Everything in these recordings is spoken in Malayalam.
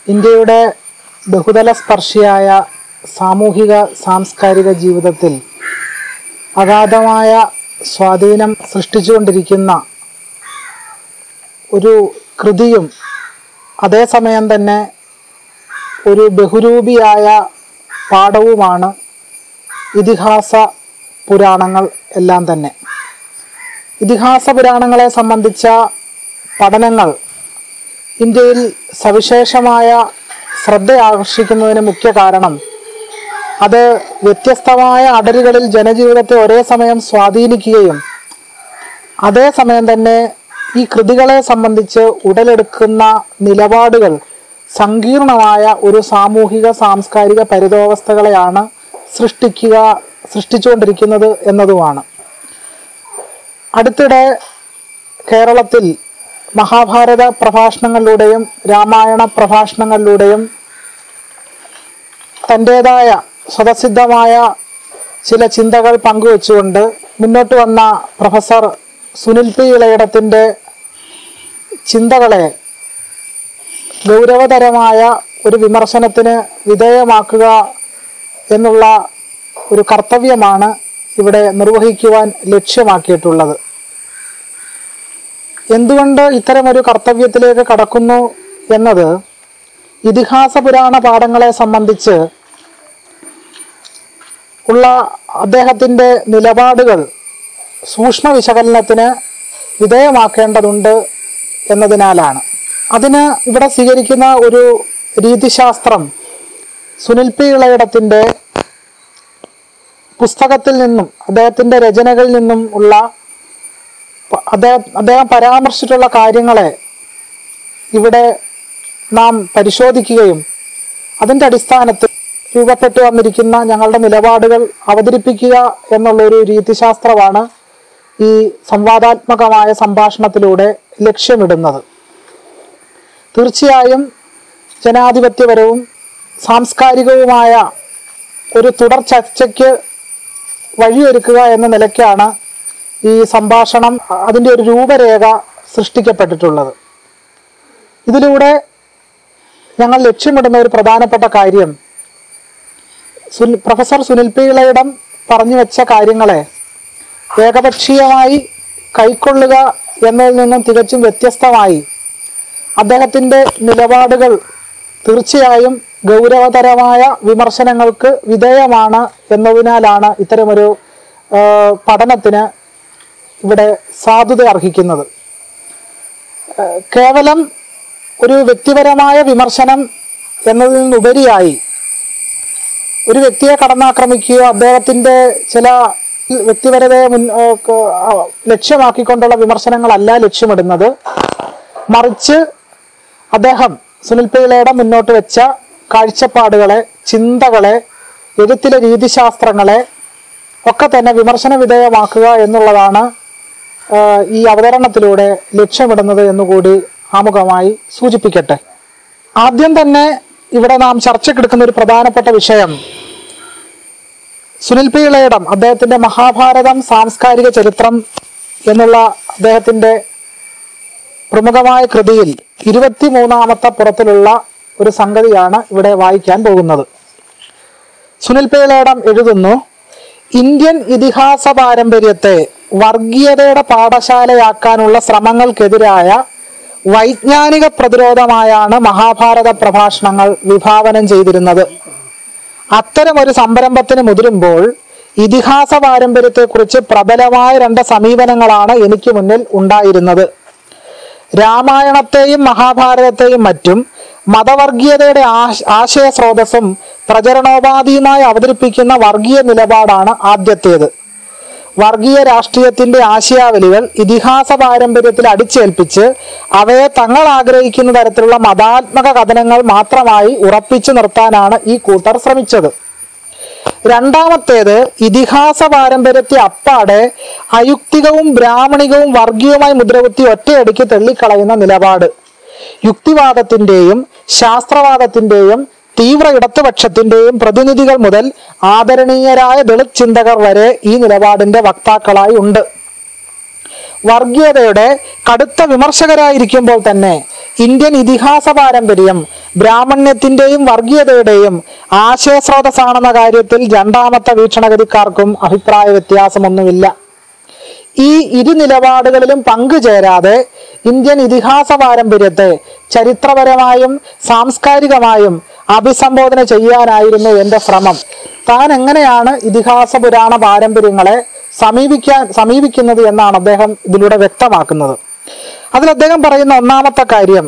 ഇന്ത്യയുടെ ബഹുതല സ്പർശിയായ സാമൂഹിക സാംസ്കാരിക ജീവിതത്തിൽ അഗാധമായ സ്വാധീനം സൃഷ്ടിച്ചുകൊണ്ടിരിക്കുന്ന ഒരു കൃതിയും അതേസമയം തന്നെ ഒരു ബഹുരൂപിയായ പാഠവുമാണ് ഇതിഹാസ പുരാണങ്ങൾ എല്ലാം തന്നെ ഇതിഹാസ പുരാണങ്ങളെ സംബന്ധിച്ച പഠനങ്ങൾ ഇന്ത്യയിൽ സവിശേഷമായ ശ്രദ്ധ ആകർഷിക്കുന്നതിന് മുഖ്യ കാരണം അത് വ്യത്യസ്തമായ അടരുകളിൽ ജനജീവിതത്തെ ഒരേ സമയം സ്വാധീനിക്കുകയും അതേസമയം തന്നെ ഈ കൃതികളെ സംബന്ധിച്ച് ഉടലെടുക്കുന്ന നിലപാടുകൾ സങ്കീർണമായ ഒരു സാമൂഹിക സാംസ്കാരിക പരിതോവസ്ഥകളെയാണ് സൃഷ്ടിക്കുക സൃഷ്ടിച്ചുകൊണ്ടിരിക്കുന്നത് എന്നതുമാണ് അടുത്തിടെ കേരളത്തിൽ മഹാഭാരത പ്രഭാഷണങ്ങളിലൂടെയും രാമായണ പ്രഭാഷണങ്ങളിലൂടെയും തൻ്റേതായ സ്വതസിദ്ധമായ ചില ചിന്തകൾ പങ്കുവെച്ചുകൊണ്ട് മുന്നോട്ട് വന്ന പ്രൊഫസർ സുനിൽ പി ഇളയിടത്തിൻ്റെ ചിന്തകളെ ഗൗരവതരമായ ഒരു വിമർശനത്തിന് വിധേയമാക്കുക എന്നുള്ള ഒരു കർത്തവ്യമാണ് ഇവിടെ നിർവഹിക്കുവാൻ ലക്ഷ്യമാക്കിയിട്ടുള്ളത് എന്തുകൊണ്ട് ഇത്തരമൊരു കർത്തവ്യത്തിലേക്ക് കടക്കുന്നു എന്നത് ഇതിഹാസ പുരാണ പാഠങ്ങളെ സംബന്ധിച്ച് ഉള്ള അദ്ദേഹത്തിൻ്റെ നിലപാടുകൾ സൂക്ഷ്മ വിശകലനത്തിന് വിധേയമാക്കേണ്ടതുണ്ട് എന്നതിനാലാണ് അതിന് ഇവിടെ സ്വീകരിക്കുന്ന ഒരു രീതിശാസ്ത്രം സുനിൽ പി ഇളയിടത്തിൻ്റെ പുസ്തകത്തിൽ നിന്നും അദ്ദേഹത്തിൻ്റെ രചനകളിൽ നിന്നും ഉള്ള പ- അദ്ദേഹം അദ്ദേഹം പരാമർശിച്ചിട്ടുള്ള കാര്യങ്ങളെ ഇവിടെ നാം പരിശോധിക്കുകയും അതിൻ്റെ അടിസ്ഥാനത്തിൽ രൂപപ്പെട്ടു വന്നിരിക്കുന്ന ഞങ്ങളുടെ നിലപാടുകൾ അവതരിപ്പിക്കുക എന്നുള്ളൊരു രീതിശാസ്ത്രമാണ് ഈ സംവാദാത്മകമായ സംഭാഷണത്തിലൂടെ ലക്ഷ്യമിടുന്നത് തീർച്ചയായും ജനാധിപത്യപരവും സാംസ്കാരികവുമായ ഒരു തുടർ ചർച്ചയ്ക്ക് വഴിയൊരുക്കുക എന്ന നിലയ്ക്കാണ് ഈ സംഭാഷണം അതിൻ്റെ ഒരു രൂപരേഖ സൃഷ്ടിക്കപ്പെട്ടിട്ടുള്ളത് ഇതിലൂടെ ഞങ്ങൾ ലക്ഷ്യമിടുന്ന ഒരു പ്രധാനപ്പെട്ട കാര്യം സുനിൽ പ്രൊഫസർ സുനിൽ പി ഇളയിടം പറഞ്ഞു വെച്ച കാര്യങ്ങളെ ഏകപക്ഷീയമായി കൈക്കൊള്ളുക എന്നതിൽ നിന്നും തികച്ചും വ്യത്യസ്തമായി അദ്ദേഹത്തിൻ്റെ നിലപാടുകൾ തീർച്ചയായും ഗൗരവതരമായ വിമർശനങ്ങൾക്ക് വിധേയമാണ് എന്നതിനാലാണ് ഇത്തരമൊരു ആ, പഠനത്തിന് ഇവിടെ സാധുത അർഹിക്കുന്നത് ആ, കേവലം ഒരു വ്യക്തിപരമായ വിമർശനം എന്നതിൽ നിന്നുപരിയായി ഒരു വ്യക്തിയെ കടന്നാക്രമിക്കുകയോ അദ്ദേഹത്തിൻ്റെ ചില വ്യക്തിപരതയെ മുൻ ആ, ക- ആ, ലക്ഷ്യമാക്കിക്കൊണ്ടുള്ള വിമർശനങ്ങളല്ല ലക്ഷ്യമിടുന്നത് മറിച്ച് അദ്ദേഹം സുനിൽ പിള്ളയുടെ മുന്നോട്ട് വെച്ച കാഴ്ചപ്പാടുകളെ ചിന്തകളെ എഴുത്തിലെ രീതിശാസ്ത്രങ്ങളെ ഒക്കെ തന്നെ വിമർശന വിധേയമാക്കുക എന്നുള്ളതാണ് ആ, ഈ അവതരണത്തിലൂടെ ലക്ഷ്യമിടുന്നത് എന്നുകൂടി ആമുഖമായി സൂചിപ്പിക്കട്ടെ ആദ്യം തന്നെ ഇവിടെ നാം ചർച്ചയ്ക്കെടുക്കുന്ന ഒരു പ്രധാനപ്പെട്ട വിഷയം സുനിൽ പി ഇളയിടം അദ്ദേഹത്തിന്റെ മഹാഭാരതം സാംസ്കാരിക ചരിത്രം എന്നുള്ള അദ്ദേഹത്തിന്റെ പ്രമുഖമായ കൃതിയിൽ ഇരുപത്തിമൂന്നാമത്തെ പുറത്തിലുള്ള ഒരു സംഗതിയാണ് ഇവിടെ വായിക്കാൻ പോകുന്നത് സുനിൽ പേളേടം എഴുതുന്നു ഇന്ത്യൻ ഇതിഹാസ പാരമ്പര്യത്തെ വർഗീയതയുടെ പാഠശാലയാക്കാനുള്ള ശ്രമങ്ങൾക്കെതിരായ വൈജ്ഞാനിക പ്രതിരോധമായാണ് മഹാഭാരത പ്രഭാഷണങ്ങൾ വിഭാവനം ചെയ്തിരുന്നത് അത്തരമൊരു സംരംഭത്തിന് മുതിരുമ്പോൾ ഇതിഹാസ പാരമ്പര്യത്തെക്കുറിച്ച് പ്രബലമായ രണ്ട് സമീപനങ്ങളാണ് എനിക്ക് മുന്നിൽ ഉണ്ടായിരുന്നത് രാമായണത്തെയും മഹാഭാരതത്തെയും മറ്റും മതവർഗീയതയുടെ ആശ- ആശയ സ്രോതസ്സും പ്രചരണോപാധിയുമായി അവതരിപ്പിക്കുന്ന വർഗീയ നിലപാടാണ് ആദ്യത്തേത് വർഗീയ രാഷ്ട്രീയത്തിന്റെ ആശയാവലികൾ ഇതിഹാസ പാരമ്പര്യത്തിൽ അടിച്ചേൽപ്പിച്ച് അവയെ തങ്ങൾ ആഗ്രഹിക്കുന്ന തരത്തിലുള്ള മതാത്മക കഥനങ്ങൾ മാത്രമായി ഉറപ്പിച്ചു നിർത്താനാണ് ഈ കൂട്ടർ ശ്രമിച്ചത് രണ്ടാമത്തേത് ഇതിഹാസ പാരമ്പര്യത്തെ അപ്പാടെ അയുക്തികവും ബ്രാഹ്മണികവും വർഗീയവുമായി മുദ്രകുത്തി ഒറ്റയടിക്ക് തള്ളിക്കളയുന്ന നിലപാട് യുക്തിവാദത്തിന്റെയും ശാസ്ത്രവാദത്തിന്റെയും തീവ്ര ഇടതുപക്ഷത്തിന്റെയും പ്രതിനിധികൾ മുതൽ ആദരണീയരായ ദളിത് ചിന്തകർ വരെ ഈ നിലപാടിന്റെ വക്താക്കളായി ഉണ്ട് വർഗീയതയുടെ കടുത്ത വിമർശകരായിരിക്കുമ്പോൾ തന്നെ ഇന്ത്യൻ ഇതിഹാസ പാരമ്പര്യം ബ്രാഹ്മണ്യത്തിന്റെയും വർഗീയതയുടെയും ആശയസ്രോതസ്സാണെന്ന കാര്യത്തിൽ രണ്ടാമത്തെ വീക്ഷണഗതിക്കാർക്കും അഭിപ്രായ വ്യത്യാസമൊന്നുമില്ല ഈ ഇരു നിലപാടുകളിലും പങ്കുചേരാതെ ഇന്ത്യൻ ഇതിഹാസ പാരമ്പര്യത്തെ ചരിത്രപരമായും സാംസ്കാരികമായും അഭിസംബോധന ചെയ്യാനായിരുന്നു എൻ്റെ ശ്രമം താൻ എങ്ങനെയാണ് ഇതിഹാസ പുരാണ പാരമ്പര്യങ്ങളെ സമീപിക്കാൻ സമീപിക്കുന്നത് എന്നാണ് അദ്ദേഹം ഇതിലൂടെ വ്യക്തമാക്കുന്നത് അതിൽ അദ്ദേഹം പറയുന്ന ഒന്നാമത്തെ കാര്യം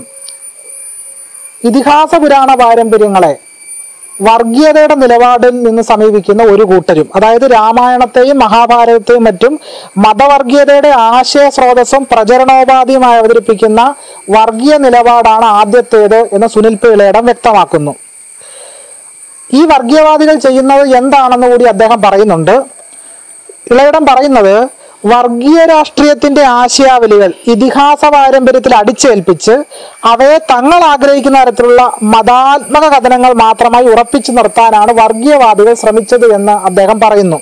ഇതിഹാസ പുരാണ പാരമ്പര്യങ്ങളെ വർഗീയതയുടെ നിലപാടിൽ നിന്ന് സമീപിക്കുന്ന ഒരു കൂട്ടരും അതായത് രാമായണത്തെയും മഹാഭാരതത്തെയും മറ്റും മതവർഗീയതയുടെ ആശയ സ്രോതസ്സും പ്രചരണോപാധിയുമായി അവതരിപ്പിക്കുന്ന വർഗീയ നിലപാടാണ് ആദ്യത്തേത് എന്ന് സുനിൽ പിള്ളയിടം വ്യക്തമാക്കുന്നു ഈ വർഗീയവാദികൾ ചെയ്യുന്നത് എന്താണെന്ന് കൂടി അദ്ദേഹം പറയുന്നുണ്ട് ഇളയിടം പറയുന്നത് വർഗീയ രാഷ്ട്രീയത്തിന്റെ ആശയാവലികൾ ഇതിഹാസ പാരമ്പര്യത്തിൽ അടിച്ചേൽപ്പിച്ച് അവയെ തങ്ങൾ ആഗ്രഹിക്കുന്ന തരത്തിലുള്ള മതാത്മക കഥനങ്ങൾ മാത്രമായി ഉറപ്പിച്ചു നിർത്താനാണ് വർഗീയവാദികൾ ശ്രമിച്ചത് എന്ന് അദ്ദേഹം പറയുന്നു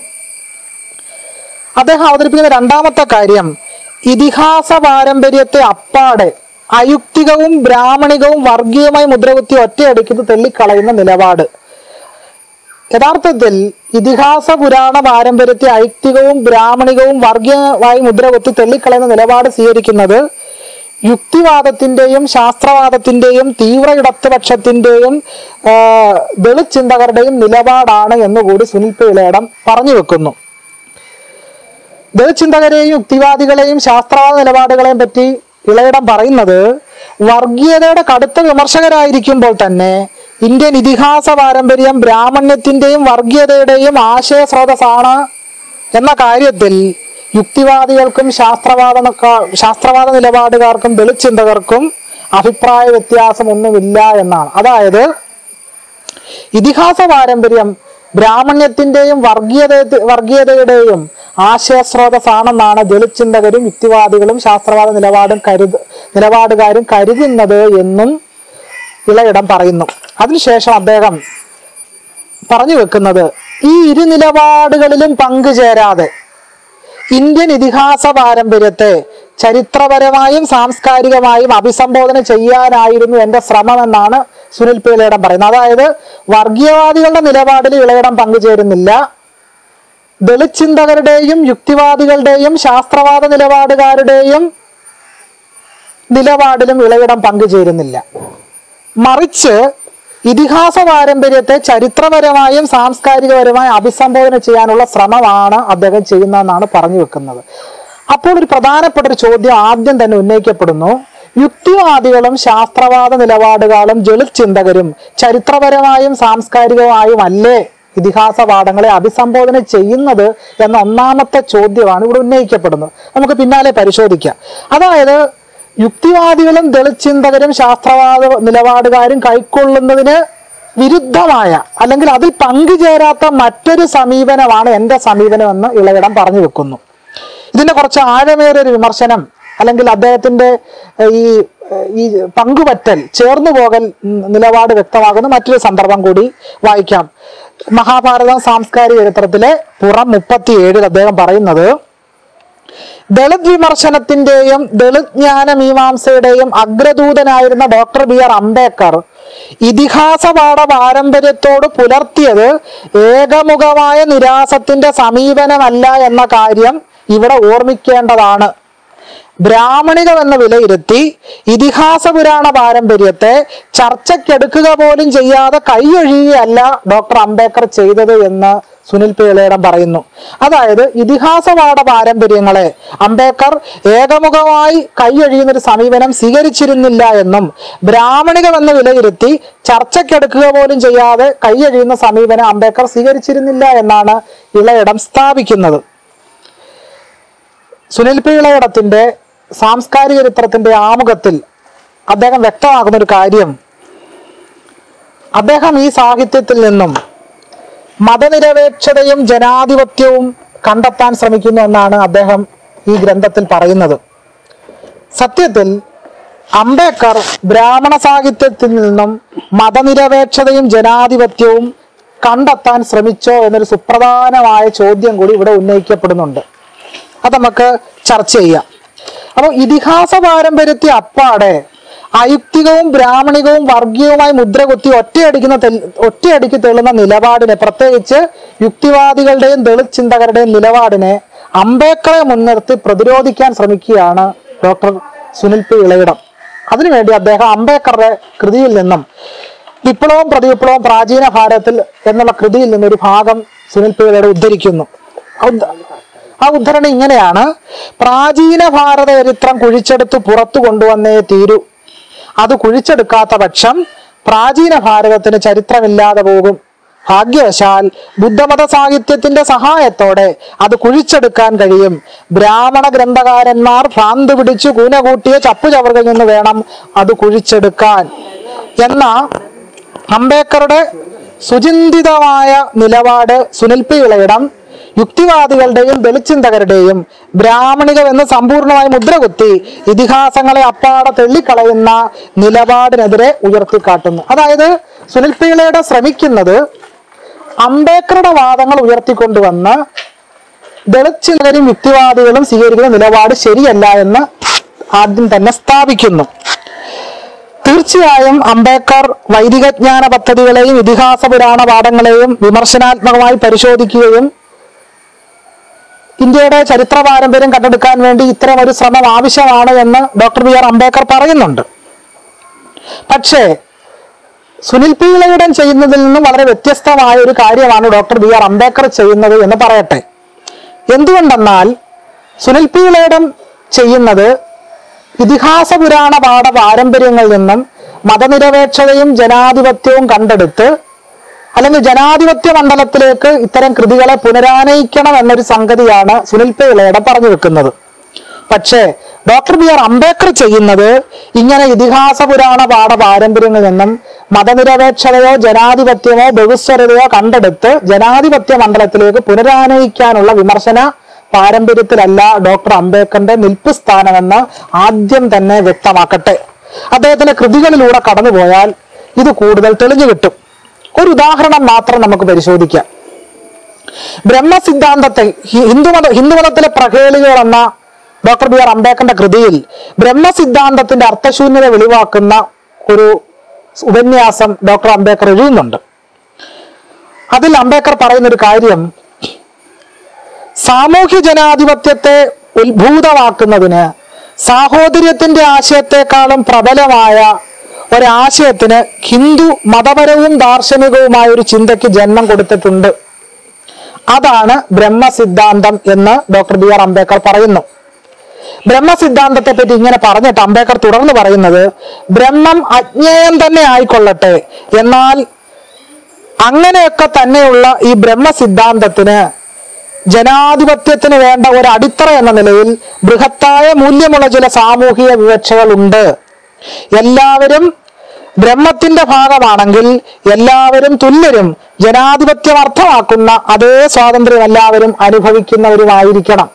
അദ്ദേഹം അവതരിപ്പിക്കുന്ന രണ്ടാമത്തെ കാര്യം ഇതിഹാസ പാരമ്പര്യത്തെ അപ്പാടെ അയുക്തികവും ബ്രാഹ്മണികവും വർഗീയമായി മുദ്രകുത്തി ഒറ്റയടിക്കുന്നത് തള്ളിക്കളയുന്ന നിലപാട് യഥാർത്ഥത്തിൽ ഇതിഹാസ പുരാണ പാരമ്പര്യത്തെ ഐക്തികവും ബ്രാഹ്മണികവും വർഗീയമായി മുദ്രകുത്തി തള്ളിക്കളയുന്ന നിലപാട് സ്വീകരിക്കുന്നത് യുക്തിവാദത്തിന്റെയും ശാസ്ത്രവാദത്തിന്റെയും തീവ്ര ഇടതുപക്ഷത്തിന്റെയും ആ, ദളിത് ചിന്തകരുടെയും നിലപാടാണ് എന്നുകൂടി സുനിൽ പിള്ളയിടം പറഞ്ഞു വെക്കുന്നു ദളിത് ചിന്തകരെയും യുക്തിവാദികളെയും ശാസ്ത്രവാദ നിലപാടുകളെയും പറ്റി ഇളയിടം പറയുന്നത് വർഗീയതയുടെ കടുത്ത വിമർശകരായിരിക്കുമ്പോൾ തന്നെ ഇന്ത്യൻ ഇതിഹാസ പാരമ്പര്യം ബ്രാഹ്മണ്യത്തിന്റെയും വർഗീയതയുടെയും ആശയ സ്രോതസ്സാണ് എന്ന കാര്യത്തിൽ യുക്തിവാദികൾക്കും ശാസ്ത്രവാദ ശാസ്ത്രവാദ നിലപാടുകാർക്കും ദളിത് ചിന്തകർക്കും അഭിപ്രായ വ്യത്യാസമൊന്നുമില്ല എന്നാണ് അതായത് ഇതിഹാസ പാരമ്പര്യം ബ്രാഹ്മണ്യത്തിന്റെയും വർഗീയത വർഗീയതയുടെയും ആശയസ്രോതസ്സാണെന്നാണ് ദളിത് ചിന്തകരും യുക്തിവാദികളും ശാസ്ത്രവാദ നിലപാടും കരുത് നിലപാടുകാരും കരുതുന്നത് എന്നും ഇളയിടം പറയുന്നു അതിനുശേഷം അദ്ദേഹം പറഞ്ഞു വെക്കുന്നത് ഈ ഇരു നിലപാടുകളിലും പങ്കുചേരാതെ ഇന്ത്യൻ ഇതിഹാസ പാരമ്പര്യത്തെ ചരിത്രപരമായും സാംസ്കാരികമായും അഭിസംബോധന ചെയ്യാനായിരുന്നു എൻ്റെ ശ്രമമെന്നാണ് സുനിൽ പി ഇളയിടം പറയുന്നത് അതായത് വർഗീയവാദികളുടെ നിലപാടിൽ ഇളയിടം പങ്കുചേരുന്നില്ല ദളിത് ചിന്തകരുടെയും യുക്തിവാദികളുടെയും ശാസ്ത്രവാദ നിലപാടുകാരുടെയും നിലപാടിലും ഇളയിടം പങ്കുചേരുന്നില്ല മറിച്ച് ഇതിഹാസ പാരമ്പര്യത്തെ ചരിത്രപരമായും സാംസ്കാരികപരമായും അഭിസംബോധന ചെയ്യാനുള്ള ശ്രമമാണ് അദ്ദേഹം ചെയ്യുന്നതെന്നാണ് പറഞ്ഞു വെക്കുന്നത് അപ്പോൾ ഒരു പ്രധാനപ്പെട്ട ഒരു ചോദ്യം ആദ്യം തന്നെ ഉന്നയിക്കപ്പെടുന്നു യുക്തിവാദികളും ശാസ്ത്രവാദ നിലപാടുകളും ദളിത് ചിന്തകരും ചരിത്രപരമായും സാംസ്കാരികമായും അല്ലേ ഇതിഹാസ പാഠങ്ങളെ അഭിസംബോധന ചെയ്യുന്നത് എന്ന ഒന്നാമത്തെ ചോദ്യമാണ് ഇവിടെ ഉന്നയിക്കപ്പെടുന്നത് നമുക്ക് പിന്നാലെ പരിശോധിക്കാം അതായത് യുക്തിവാദികളും ദളിത് ചിന്തകരും ശാസ്ത്രവാദ നിലപാടുകാരും കൈക്കൊള്ളുന്നതിന് വിരുദ്ധമായ അല്ലെങ്കിൽ അതിൽ പങ്കുചേരാത്ത മറ്റൊരു സമീപനമാണ് എൻ്റെ സമീപനമെന്ന് ഇളയിടം പറഞ്ഞു വെക്കുന്നു ഇതിന്റെ കുറച്ച് ആഴമേറിയ ഒരു വിമർശനം അല്ലെങ്കിൽ അദ്ദേഹത്തിന്റെ ഏഹ്, ഈ ഏഹ്, ഈ പങ്കുപറ്റൽ ചേർന്നു പോകൽ ഉം, നിലപാട് വ്യക്തമാകുന്ന മറ്റൊരു സന്ദർഭം കൂടി വായിക്കാം മഹാഭാരതം സാംസ്കാരിക ചരിത്രത്തിലെ പുറം മുപ്പത്തിയേഴിൽ അദ്ദേഹം പറയുന്നത് ദളിത് വിമർശനത്തിന്റെയും ദളിത് ജ്ഞാന മീമാംസയുടെയും അഗ്രദൂതനായിരുന്ന ഡോക്ടർ ബി ആർ അംബേദ്കർ ഇതിഹാസ പാഠ പാരമ്പര്യത്തോട് പുലർത്തിയത് ഏകമുഖമായ നിരാസത്തിന്റെ സമീപനമല്ല എന്ന കാര്യം ഇവിടെ ഓർമ്മിക്കേണ്ടതാണ് ബ്രാഹ്മണികം എന്ന് വിലയിരുത്തി ഇതിഹാസ പുരാണ പാരമ്പര്യത്തെ ചർച്ചയ്ക്കെടുക്കുക പോലും ചെയ്യാതെ കൈയൊഴിയുകയല്ല ഡോക്ടർ അംബേദ്കർ ചെയ്തത് എന്ന് സുനിൽ പിള്ളയിടം പറയുന്നു അതായത് ഇതിഹാസപാഠ പാരമ്പര്യങ്ങളെ അംബേദ്കർ ഏകമുഖമായി കൈയൊഴിയുന്ന ഒരു സമീപനം സ്വീകരിച്ചിരുന്നില്ല എന്നും ബ്രാഹ്മണികം എന്ന് വിലയിരുത്തി ചർച്ചയ്ക്കെടുക്കുക പോലും ചെയ്യാതെ കൈയൊഴിയുന്ന സമീപനം അംബേദ്കർ സ്വീകരിച്ചിരുന്നില്ല എന്നാണ് ഇളയിടം സ്ഥാപിക്കുന്നത് സുനിൽ പി ഇളയിടത്തിന്റെ സാംസ്കാരിക ചരിത്രത്തിന്റെ ആമുഖത്തിൽ അദ്ദേഹം വ്യക്തമാക്കുന്ന ഒരു കാര്യം അദ്ദേഹം ഈ സാഹിത്യത്തിൽ നിന്നും മതനിരപേക്ഷതയും ജനാധിപത്യവും കണ്ടെത്താൻ ശ്രമിക്കുന്നു എന്നാണ് അദ്ദേഹം ഈ ഗ്രന്ഥത്തിൽ പറയുന്നത് സത്യത്തിൽ അംബേദ്കർ ബ്രാഹ്മണ സാഹിത്യത്തിൽ നിന്നും മതനിരപേക്ഷതയും ജനാധിപത്യവും കണ്ടെത്താൻ ശ്രമിച്ചോ എന്നൊരു സുപ്രധാനമായ ചോദ്യം കൂടി ഇവിടെ ഉന്നയിക്കപ്പെടുന്നുണ്ട് അത് നമുക്ക് ചർച്ച ചെയ്യാം അപ്പോൾ ഇതിഹാസ പാരമ്പര്യത്തെ അപ്പാടെ അയുക്തികവും ബ്രാഹ്മണികവും വർഗീയവുമായി മുദ്ര കുത്തി ഒറ്റയടിക്കുന്ന തെൽ- ഒറ്റയടിക്ക് തെള്ളുന്ന നിലപാടിനെ പ്രത്യേകിച്ച് യുക്തിവാദികളുടെയും ദളിത് ചിന്തകരുടെയും നിലപാടിനെ അംബേദ്കറെ മുൻനിർത്തി പ്രതിരോധിക്കാൻ ശ്രമിക്കുകയാണ് ഡോക്ടർ സുനിൽ പി ഇളയിടം അതിനുവേണ്ടി അദ്ദേഹം അംബേദ്കറുടെ കൃതിയിൽ നിന്നും വിപ്ലവം പ്രതിവിപ്ലവം പ്രാചീന ഭാരതത്തിൽ എന്നുള്ള കൃതിയിൽ നിന്നൊരു ഭാഗം സുനിൽ പി ഇളയിടം ഉദ്ധരിക്കുന്നു ആ ഉദ്ധ- ആ ഉദ്ധരണി ഇങ്ങനെയാണ് പ്രാചീന ഭാരത ചരിത്രം കുഴിച്ചെടുത്ത് പുറത്തു കൊണ്ടുവന്നേ തീരൂ അത് കുഴിച്ചെടുക്കാത്ത പക്ഷം പ്രാചീന ഭാരതത്തിന് ചരിത്രമില്ലാതെ പോകും ഭാഗ്യവശാൽ ബുദ്ധമത സാഹിത്യത്തിന്റെ സഹായത്തോടെ അത് കുഴിച്ചെടുക്കാൻ കഴിയും ബ്രാഹ്മണ ഗ്രന്ഥകാരന്മാർ ഭ്രാന്ത് പിടിച്ചു കൂന കൂട്ടിയ ചപ്പുചവറുകളിൽ നിന്ന് വേണം അത് കുഴിച്ചെടുക്കാൻ എന്ന അംബേദ്കറുടെ സുചിന്തിതമായ നിലപാട് സുനിൽ പി ഇളയിടം യുക്തിവാദികളുടെയും ദളിച്ചിന്തകരുടെയും ബ്രാഹ്മണികമെന്ന് സമ്പൂർണമായി മുദ്രകുത്തി ഇതിഹാസങ്ങളെ അപ്പാടെ തെള്ളിക്കളയുന്ന നിലപാടിനെതിരെ ഉയർത്തിക്കാട്ടുന്നു അതായത് സുനിൽ പി ഇളയിടം ശ്രമിക്കുന്നത് അംബേദ്കറുടെ വാദങ്ങൾ ഉയർത്തിക്കൊണ്ടുവന്ന് ദളിച്ചിന്തകരും യുക്തിവാദികളും സ്വീകരിക്കുന്ന നിലപാട് ശരിയല്ല എന്ന് ആദ്യം തന്നെ സ്ഥാപിക്കുന്നു തീർച്ചയായും അംബേദ്കർ വൈദികജ്ഞാന പദ്ധതികളെയും ഇതിഹാസ പുരാണ പാഠങ്ങളെയും വിമർശനാത്മകമായി പരിശോധിക്കുകയും ഇന്ത്യയുടെ ചരിത്ര പാരമ്പര്യം കണ്ടെടുക്കാൻ വേണ്ടി ഇത്തരം ഒരു ശ്രമം ആവശ്യമാണ് എന്ന് ഡോക്ടർ ബി ആർ അംബേദ്കർ പറയുന്നുണ്ട് പക്ഷേ സുനിൽ പി ഇളയിടൻ ചെയ്യുന്നതിൽ നിന്നും വളരെ വ്യത്യസ്തമായ ഒരു കാര്യമാണ് ഡോക്ടർ ബി ആർ അംബേദ്കർ ചെയ്യുന്നത് എന്ന് പറയട്ടെ എന്തുകൊണ്ടെന്നാൽ സുനിൽ പി ഇളയിടൻ ചെയ്യുന്നത് ഇതിഹാസ പുരാണ പാഠ പാരമ്പര്യങ്ങളിൽ നിന്നും മതനിരപേക്ഷതയും ജനാധിപത്യവും കണ്ടെടുത്ത് അല്ലെങ്കിൽ ജനാധിപത്യ മണ്ഡലത്തിലേക്ക് ഇത്തരം കൃതികളെ പുനരാനയിക്കണം എന്നൊരു സംഗതിയാണ് സുനിൽ പി ഇളയുടെ പറഞ്ഞു വെക്കുന്നത് പക്ഷേ ഡോക്ടർ ബി ആർ അംബേദ്കർ ചെയ്യുന്നത് ഇങ്ങനെ ഇതിഹാസ പുരാണ പാഠ പാരമ്പര്യങ്ങളിൽ നിന്നും മതനിരപേക്ഷതയോ ജനാധിപത്യമോ ബഹുസ്വരതയോ കണ്ടെടുത്ത് ജനാധിപത്യ മണ്ഡലത്തിലേക്ക് പുനരാനയിക്കാനുള്ള വിമർശന പാരമ്പര്യത്തിലല്ല ഡോക്ടർ അംബേദ്കറിന്റെ നിൽപ്പ് സ്ഥാനമെന്ന് ആദ്യം തന്നെ വ്യക്തമാക്കട്ടെ അദ്ദേഹത്തിന്റെ കൃതികളിലൂടെ കടന്നുപോയാൽ ഇത് കൂടുതൽ തെളിഞ്ഞു കിട്ടും ഒരു ഉദാഹരണം മാത്രം നമുക്ക് പരിശോധിക്കാം ബ്രഹ്മസിദ്ധാന്തത്തെ ഹി- ഹിന്ദുമത ഹിന്ദുമതത്തിലെ പ്രഹേളികൾ എന്ന ഡോക്ടർ ബി ആർ അംബേദ്കറിന്റെ കൃതിയിൽ ബ്രഹ്മസിദ്ധാന്തത്തിന്റെ അർത്ഥശൂന്യത വെളിവാക്കുന്ന ഒരു ഉപന്യാസം ഡോക്ടർ അംബേദ്കർ എഴുതുന്നുണ്ട് അതിൽ അംബേദ്കർ പറയുന്ന ഒരു കാര്യം സാമൂഹ്യ ജനാധിപത്യത്തെ ഉത്ഭൂതമാക്കുന്നതിന് സാഹോദര്യത്തിന്റെ ആശയത്തെക്കാളും പ്രബലമായ ഒരാശയത്തിന് ഹിന്ദു മതപരവും ദാർശനികവുമായ ഒരു ചിന്തയ്ക്ക് ജന്മം കൊടുത്തിട്ടുണ്ട് അതാണ് ബ്രഹ്മസിദ്ധാന്തം എന്ന് ഡോക്ടർ ബി ആർ അംബേദ്കർ പറയുന്നു ബ്രഹ്മസിദ്ധാന്തത്തെ പറ്റി ഇങ്ങനെ പറഞ്ഞിട്ട് അംബേദ്കർ തുടർന്ന് പറയുന്നത് ബ്രഹ്മം അജ്ഞേയം തന്നെ ആയിക്കൊള്ളട്ടെ എന്നാൽ അങ്ങനെയൊക്കെ തന്നെയുള്ള ഈ ബ്രഹ്മസിദ്ധാന്തത്തിന് ജനാധിപത്യത്തിന് വേണ്ട ഒരു അടിത്തറ എന്ന നിലയിൽ ബൃഹത്തായ മൂല്യമുള്ള ചില സാമൂഹിക വിവക്ഷകളുണ്ട് എല്ലാവരും ബ്രഹ്മത്തിന്റെ ഭാഗമാണെങ്കിൽ എല്ലാവരും തുല്യരും ജനാധിപത്യം അർത്ഥമാക്കുന്ന അതേ സ്വാതന്ത്ര്യം എല്ലാവരും അനുഭവിക്കുന്നവരുമായിരിക്കണം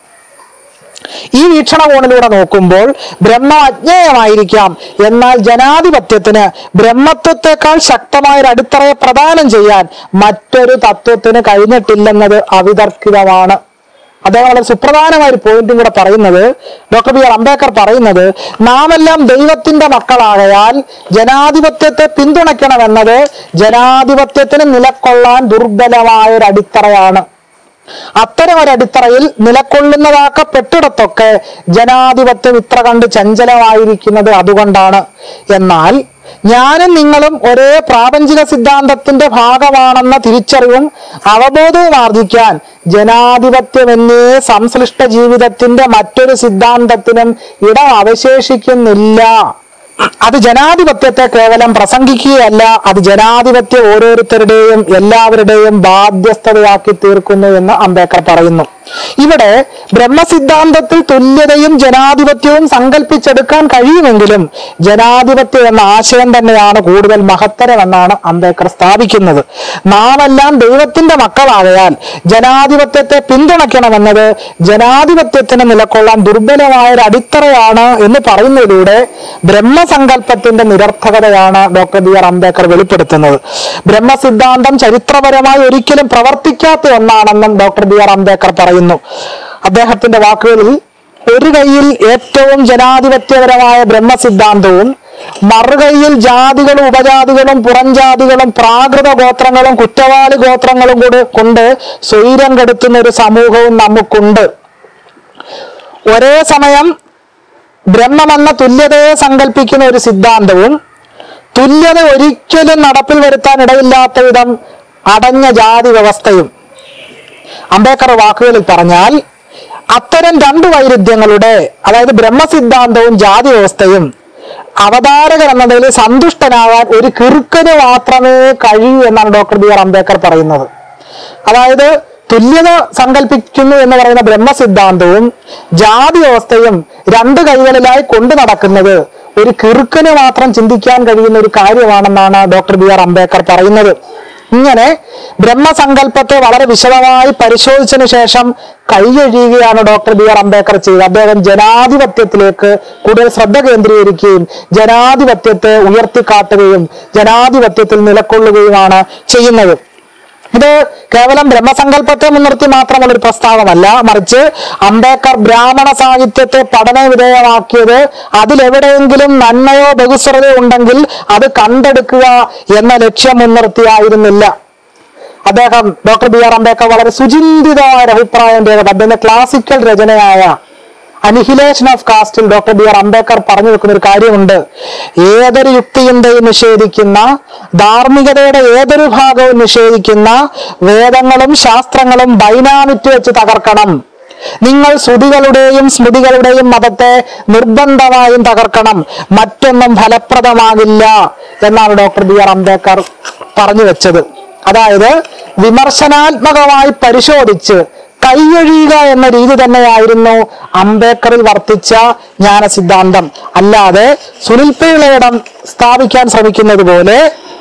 ഈ വീക്ഷണകോണിലൂടെ നോക്കുമ്പോൾ ബ്രഹ്മം അജ്ഞേയമായിരിക്കാം എന്നാൽ ജനാധിപത്യത്തിന് ബ്രഹ്മത്വത്തെക്കാൾ ശക്തമായ ഒരു അടിത്തറയെ പ്രദാനം ചെയ്യാൻ മറ്റൊരു തത്വത്തിന് കഴിഞ്ഞിട്ടില്ലെന്നത് അവിതർക്കിതമാണ് അദ്ദേഹം വളരെ സുപ്രധാനമായ ഒരു പോയിന്റും കൂടെ പറയുന്നത് ഡോക്ടർ ബി ആർ അംബേദ്കർ പറയുന്നത് നാം എല്ലാം ദൈവത്തിന്റെ മക്കളാകയാൽ ജനാധിപത്യത്തെ പിന്തുണയ്ക്കണമെന്നത് ജനാധിപത്യത്തിന് നിലക്കൊള്ളാൻ ദുർബലമായ ഒരു അടിത്തറയാണ് അത്തരം ഒരു അടിത്തറയിൽ നിലക്കൊള്ളുന്നതാക്കപ്പെട്ടിടത്തൊക്കെ ജനാധിപത്യം ഇത്ര കണ്ട് ചഞ്ചലമായിരിക്കുന്നത് അതുകൊണ്ടാണ് എന്നാൽ ഞാനും നിങ്ങളും ഒരേ പ്രാപഞ്ചിക സിദ്ധാന്തത്തിന്റെ ഭാഗമാണെന്ന തിരിച്ചറിവും അവബോധവും ആർജിക്കാൻ ജനാധിപത്യം എന്നേ സംശ്ലിഷ്ട ജീവിതത്തിന്റെ മറ്റൊരു സിദ്ധാന്തത്തിനും ഇടം അവശേഷിക്കുന്നില്ല അത് ജനാധിപത്യത്തെ കേവലം പ്രസംഗിക്കുകയല്ല അത് ജനാധിപത്യം ഓരോരുത്തരുടെയും എല്ലാവരുടെയും ബാധ്യസ്ഥതയാക്കി തീർക്കുന്നു എന്ന് അംബേദ്കർ പറയുന്നു ഇവിടെ ബ്രഹ്മസിദ്ധാന്തത്തിൽ തുല്യതയും ജനാധിപത്യവും സങ്കല്പിച്ചെടുക്കാൻ കഴിയുമെങ്കിലും ജനാധിപത്യം എന്ന ആശയം തന്നെയാണ് കൂടുതൽ മഹത്തരമെന്നാണ് അംബേദ്കർ സ്ഥാപിക്കുന്നത് നാമെല്ലാം ദൈവത്തിന്റെ മക്കളാകയാൽ ജനാധിപത്യത്തെ പിന്തുണയ്ക്കണമെന്നത് ജനാധിപത്യത്തിന് നിലകൊള്ളാൻ ദുർബലമായ ഒരു അടിത്തറയാണ് എന്ന് പറയുന്നതിലൂടെ ബ്രഹ്മസങ്കല്പത്തിന്റെ നിരർത്ഥകതയാണ് ഡോക്ടർ ബി ആർ അംബേദ്കർ വെളിപ്പെടുത്തുന്നത് ബ്രഹ്മസിദ്ധാന്തം ചരിത്രപരമായി ഒരിക്കലും പ്രവർത്തിക്കാത്ത ഒന്നാണെന്നും ഡോക്ടർ ബി ആർ അംബേദ്കർ പറയുന്നു അദ്ദേഹത്തിന്റെ വാക്കുകളിൽ ഒരു കൈയിൽ ഏറ്റവും ജനാധിപത്യപരമായ ബ്രഹ്മസിദ്ധാന്തവും മറുകൈയിൽ ജാതികളും ഉപജാതികളും പുറംജാതികളും പ്രാകൃത ഗോത്രങ്ങളും കുറ്റവാളി ഗോത്രങ്ങളും കൂടെ കൊണ്ട് സ്വൈരം കെടുത്തുന്ന ഒരു സമൂഹവും നമുക്കുണ്ട് ഒരേ സമയം ബ്രഹ്മമെന്ന തുല്യതയെ സങ്കല്പിക്കുന്ന ഒരു സിദ്ധാന്തവും തുല്യത ഒരിക്കലും നടപ്പിൽ വരുത്താൻ ഇടയില്ലാത്ത വിധം അടഞ്ഞ ജാതി വ്യവസ്ഥയും അംബേദ്കർ വാക്കുകളിൽ പറഞ്ഞാൽ അത്തരം രണ്ട് വൈരുദ്ധ്യങ്ങളുടെ അതായത് ബ്രഹ്മസിദ്ധാന്തവും ജാതി വ്യവസ്ഥയും അവതാരകൻ എന്ന നിലയിൽ സന്തുഷ്ടനാകാൻ ഒരു കിറുക്കന് മാത്രമേ കഴിയൂ എന്നാണ് ഡോക്ടർ ബി ആർ അംബേദ്കർ പറയുന്നത് അതായത് തുല്യത സങ്കല്പിക്കുന്നു എന്ന് പറയുന്ന ബ്രഹ്മസിദ്ധാന്തവും ജാതി വ്യവസ്ഥയും രണ്ട് കൈകളിലായി കൊണ്ടു നടക്കുന്നത് ഒരു കിറുക്കന് മാത്രം ചിന്തിക്കാൻ കഴിയുന്ന ഒരു കാര്യമാണെന്നാണ് ഡോക്ടർ ബി ആർ അംബേദ്കർ പറയുന്നത് ഇങ്ങനെ ബ്രഹ്മസങ്കല്പത്തെ വളരെ വിശദമായി പരിശോധിച്ചതിന് ശേഷം കൈയൊഴിയുകയാണ് ഡോക്ടർ ബി ആർ അംബേദ്കർ ചെയ്തത് അദ്ദേഹം ജനാധിപത്യത്തിലേക്ക് കൂടുതൽ ശ്രദ്ധ കേന്ദ്രീകരിക്കുകയും ജനാധിപത്യത്തെ ഉയർത്തിക്കാട്ടുകയും ജനാധിപത്യത്തിൽ നിലകൊള്ളുകയുമാണ് ചെയ്യുന്നത് ഇത് കേവലം ബ്രഹ്മസങ്കല്പത്തെ മുൻനിർത്തി മാത്രമുള്ള ഒരു പ്രസ്താവമല്ല മറിച്ച് അംബേദ്കർ ബ്രാഹ്മണ സാഹിത്യത്തെ പഠന വിധേയമാക്കിയത് അതിലെവിടെയെങ്കിലും നന്മയോ ബഹുസ്വരതയോ ഉണ്ടെങ്കിൽ അത് കണ്ടെടുക്കുക എന്ന ലക്ഷ്യം മുൻനിർത്തിയായിരുന്നില്ല അദ്ദേഹം ഡോക്ടർ ബി ആർ അംബേദ്കർ വളരെ സുചിന്തിതമായ ഒരു അഭിപ്രായം രേഖ അദ്ദേഹത്തിന്റെ ക്ലാസിക്കൽ രചനയായ അനിഹിലേഷൻ ഓഫ് കാസ്റ്റിൽ ഡോക്ടർ ബി ആർ അംബേദ്കർ പറഞ്ഞു വെക്കുന്ന ഒരു കാര്യമുണ്ട് ഏതൊരു യുക്തിയുടെയും നിഷേധിക്കുന്ന ധാർമ്മികതയുടെ ഏതൊരു ഭാഗവും നിഷേധിക്കുന്ന വേദങ്ങളും ശാസ്ത്രങ്ങളും ഡൈനാമിറ്റ് വെച്ച് തകർക്കണം നിങ്ങൾ ശ്രുതികളുടെയും സ്മൃതികളുടെയും മതത്തെ നിർബന്ധമായും തകർക്കണം മറ്റൊന്നും ഫലപ്രദമാകില്ല എന്നാണ് ഡോക്ടർ ബി ആർ അംബേദ്കർ പറഞ്ഞു വെച്ചത് അതായത് വിമർശനാത്മകമായി പരിശോധിച്ച് കൈയൊഴിയുക എന്ന രീതി തന്നെയായിരുന്നു അംബേദ്കറിൽ വർത്തിച്ച ജ്ഞാന സിദ്ധാന്തം അല്ലാതെ സുനിൽ പിള്ളയിടം സ്ഥാപിക്കാൻ ശ്രമിക്കുന്നത് പോലെ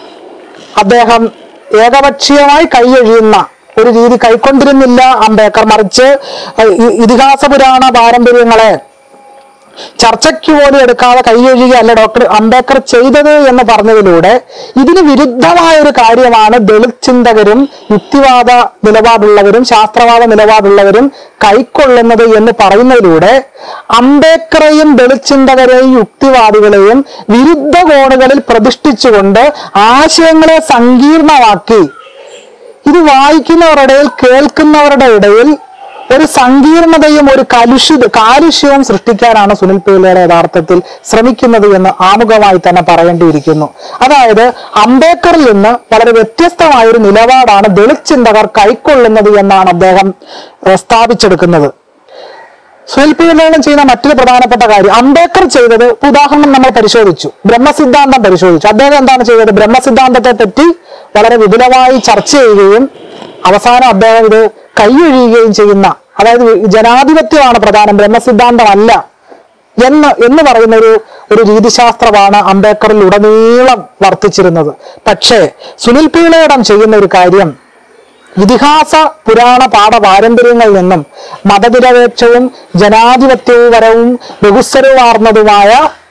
അദ്ദേഹം ഏകപക്ഷീയമായി കൈയൊഴിയുന്ന ഒരു രീതി കൈക്കൊണ്ടിരുന്നില്ല അംബേദ്കർ മറിച്ച് അഹ് ഇ- ഇതിഹാസ പുരാണ പാരമ്പര്യങ്ങളെ ചർച്ചയ്ക്ക് പോലും എടുക്കാതെ കൈയൊഴിയുകയല്ല ഡോക്ടർ അംബേദ്കർ ചെയ്തത് എന്ന് പറഞ്ഞതിലൂടെ ഇതിന് വിരുദ്ധമായ ഒരു കാര്യമാണ് ദളിത് ചിന്തകരും യുക്തിവാദ നിലപാടുള്ളവരും ശാസ്ത്രവാദ നിലപാടുള്ളവരും കൈക്കൊള്ളുന്നത് എന്ന് പറയുന്നതിലൂടെ അംബേദ്കറെയും ദളിത് ചിന്തകരെയും യുക്തിവാദികളെയും വിരുദ്ധ കോണുകളിൽ പ്രതിഷ്ഠിച്ചുകൊണ്ട് ആശയങ്ങളെ സങ്കീർണമാക്കി ഇത് വായിക്കുന്നവരുടെ ഇടയിൽ കേൾക്കുന്നവരുടെ ഇടയിൽ ഒരു സങ്കീർണതയും ഒരു കലുഷിത കാലുഷ്യവും സൃഷ്ടിക്കാനാണ് സുനിൽ പിള്ളയുടെ യഥാർത്ഥത്തിൽ ശ്രമിക്കുന്നത് എന്ന് ആമുഖമായി തന്നെ പറയേണ്ടിയിരിക്കുന്നു അതായത് അംബേദ്കറിൽ നിന്ന് വളരെ വ്യത്യസ്തമായ ഒരു നിലപാടാണ് ദളിത് ചിന്തകർ കൈക്കൊള്ളുന്നത് എന്നാണ് അദ്ദേഹം ഏഹ്, സ്ഥാപിച്ചെടുക്കുന്നത് സുനിൽ പിള്ളയും ചെയ്യുന്ന മറ്റൊരു പ്രധാനപ്പെട്ട കാര്യം അംബേദ്കർ ചെയ്തത് ഇപ്പൊ ഉദാഹരണം നമ്മൾ പരിശോധിച്ചു ബ്രഹ്മസിദ്ധാന്തം പരിശോധിച്ചു അദ്ദേഹം എന്താണ് ചെയ്തത് ബ്രഹ്മസിദ്ധാന്തത്തെ പറ്റി വളരെ വിപുലമായി ചർച്ച ചെയ്യുകയും അവസാനം അദ്ദേഹം ഇത് കൈയൊഴിയുകയും ചെയ്യുന്ന അതായത് ജനാധിപത്യമാണ് പ്രധാനം ബ്രഹ്മസിദ്ധാന്തമല്ല എന്ന് എന്ന് പറയുന്ന ഒരു ഒരു രീതിശാസ്ത്രമാണ് അംബേദ്കറിൽ ഉടനീളം വർത്തിച്ചിരുന്നത് പക്ഷേ സുനിൽ പീളയിടം ചെയ്യുന്ന ഒരു കാര്യം ഇതിഹാസ പുരാണ പാഠ പാരമ്പര്യങ്ങളിൽ നിന്നും മതനിരപേക്ഷവും ജനാധിപത്യപരവും ബഹുസ്വരവാർന്നതുമായ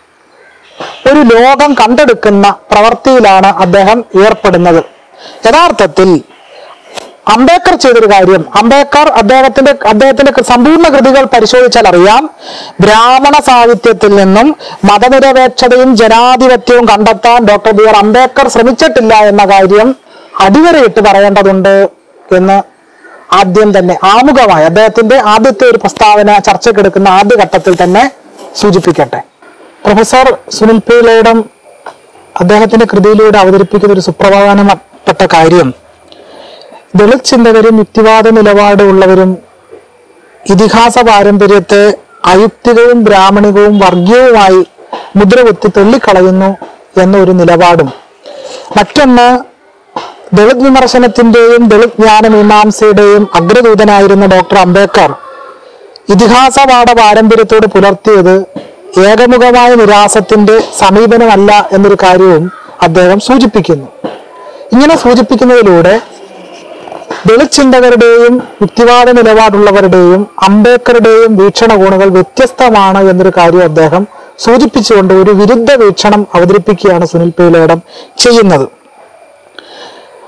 ഒരു ലോകം കണ്ടെടുക്കുന്ന പ്രവൃത്തിയിലാണ് അദ്ദേഹം ഏർപ്പെടുന്നത് യഥാർത്ഥത്തിൽ അംബേദ്കർ ചെയ്തൊരു കാര്യം അംബേദ്കർ അദ്ദേഹത്തിന്റെ അദ്ദേഹത്തിന്റെ സമ്പൂർണ്ണ കൃതികൾ പരിശോധിച്ചാൽ അറിയാം ബ്രാഹ്മണ സാഹിത്യത്തിൽ നിന്നും മതനിരപേക്ഷതയും ജനാധിപത്യവും കണ്ടെത്താൻ ഡോക്ടർ ബി ആർ അംബേദ്കർ ശ്രമിച്ചിട്ടില്ല എന്ന കാര്യം അടിവരയിട്ട് പറയേണ്ടതുണ്ട് എന്ന് ആദ്യം തന്നെ ആമുഖമായി അദ്ദേഹത്തിന്റെ ആദ്യത്തെ ഒരു പ്രസ്താവന ചർച്ചയ്ക്കെടുക്കുന്ന ആദ്യ ഘട്ടത്തിൽ തന്നെ സൂചിപ്പിക്കട്ടെ പ്രൊഫസർ സുനിൽ പിള്ളയുടെ അദ്ദേഹത്തിന്റെ കൃതിയിലൂടെ അവതരിപ്പിക്കുന്ന ഒരു സുപ്രധാനപ്പെട്ട കാര്യം ദളിത് ചിന്തകരും യുക്തിവാദ നിലപാടുള്ളവരും ഇതിഹാസ പാരമ്പര്യത്തെ അയുക്തികവും ബ്രാഹ്മണികവും വർഗീയവുമായി മുദ്രകുത്തി തള്ളിക്കളയുന്നു എന്നൊരു നിലപാടും മറ്റൊന്ന് ദളിത് വിമർശനത്തിന്റെയും ദളിത് ജ്ഞാന മീമാംസയുടെയും അഗ്രദൂതനായിരുന്ന ഡോക്ടർ അംബേദ്കർ ഇതിഹാസപാഠ പാരമ്പര്യത്തോട് പുലർത്തിയത് ഏകമുഖമായ നിരാസത്തിന്റെ സമീപനമല്ല എന്നൊരു കാര്യവും അദ്ദേഹം സൂചിപ്പിക്കുന്നു ഇങ്ങനെ സൂചിപ്പിക്കുന്നതിലൂടെ ദളിത് ചിന്തകരുടെയും യുക്തിവാദ നിലപാടുള്ളവരുടെയും അംബേദ്കറുടെയും വീക്ഷണകോണുകൾ വ്യത്യസ്തമാണ് എന്നൊരു കാര്യം അദ്ദേഹം സൂചിപ്പിച്ചുകൊണ്ട് ഒരു വിരുദ്ധ വീക്ഷണം അവതരിപ്പിക്കുകയാണ് സുനിൽ പീലയിടം ചെയ്യുന്നത്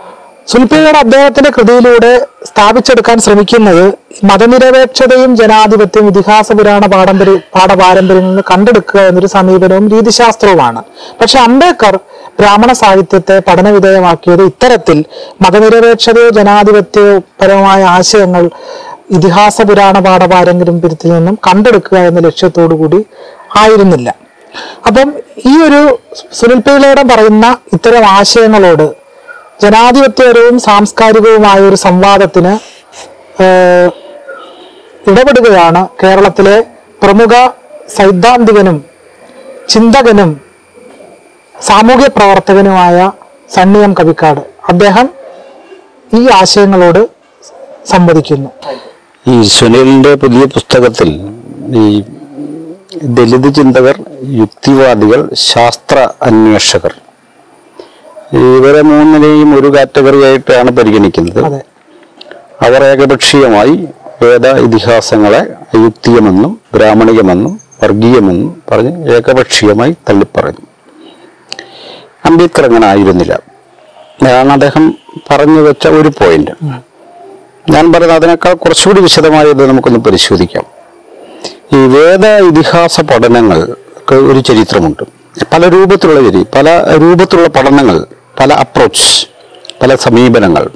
സുൽഫിയുടെ അദ്ദേഹത്തിന്റെ കൃതിയിലൂടെ സ്ഥാപിച്ചെടുക്കാൻ ശ്രമിക്കുന്നത് മതനിരപേക്ഷതയും ജനാധിപത്യവും ഇതിഹാസ പുരാണ പാരമ്പര്യ പാഠപാരമ്പര്യങ്ങളിൽ നിന്ന് കണ്ടെടുക്കുക എന്നൊരു സമീപനവും രീതിശാസ്ത്രവുമാണ് പക്ഷെ അംബേദ്കർ ബ്രാഹ്മണ സാഹിത്യത്തെ പഠനവിധേയമാക്കിയത് ഇത്തരത്തിൽ മതനിരപേക്ഷതയോ ജനാധിപത്യയോ പരമായ ആശയങ്ങൾ ഇതിഹാസ പുരാണ പാഠപാരമ്പര്യത്തിൽ നിന്നും കണ്ടെടുക്കുക എന്ന ലക്ഷ്യത്തോടു കൂടി ആയിരുന്നില്ല അപ്പം ഈ ഒരു സുനിൽ പിള്ളയുടെ പറയുന്ന ഇത്തരം ആശയങ്ങളോട് ജനാധിപത്യപരവും സാംസ്കാരികവുമായ ഒരു സംവാദത്തിന് ഏഹ്, ഇടപെടുകയാണ് കേരളത്തിലെ പ്രമുഖ സൈദ്ധാന്തികനും ചിന്തകനും സാമൂഹ്യ പ്രവർത്തകനുമായ സണ്ണിയം കവിക്കാട് അദ്ദേഹം ഈ ആശയങ്ങളോട് സംവദിക്കുന്നു ഈ സുനിലിന്റെ പുതിയ പുസ്തകത്തിൽ ഈ ദലിത് ചിന്തകർ യുക്തിവാദികൾ ശാസ്ത്ര അന്വേഷകർ ഇവരെ മൂന്നിനെയും ഒരു കാറ്റഗറി ആയിട്ടാണ് പരിഗണിക്കുന്നത് അതെ അവർ ഏകപക്ഷീയമായി വേദ ഇതിഹാസങ്ങളെ അയുക്തിയമെന്നും ബ്രാഹ്മണികമെന്നും വർഗീയമെന്നും പറഞ്ഞ് ഏകപക്ഷീയമായി തള്ളിപ്പറഞ്ഞു അംബേദ്കർ അങ്ങനെ ആയിരുന്നില്ല അതാണ് അദ്ദേഹം പറഞ്ഞു വെച്ച ഒരു പോയിന്റ് ഞാൻ പറയുന്നത് അതിനേക്കാൾ കുറച്ചുകൂടി വിശദമായി ഇത് നമുക്കൊന്ന് പരിശോധിക്കാം ഈ വേദ ഇതിഹാസ പഠനങ്ങൾക്ക് ഒരു ചരിത്രമുണ്ട് പല രൂപത്തിലുള്ള ചരി പല രൂപത്തിലുള്ള പഠനങ്ങൾ പല അപ്രോച്ച് പല സമീപനങ്ങൾ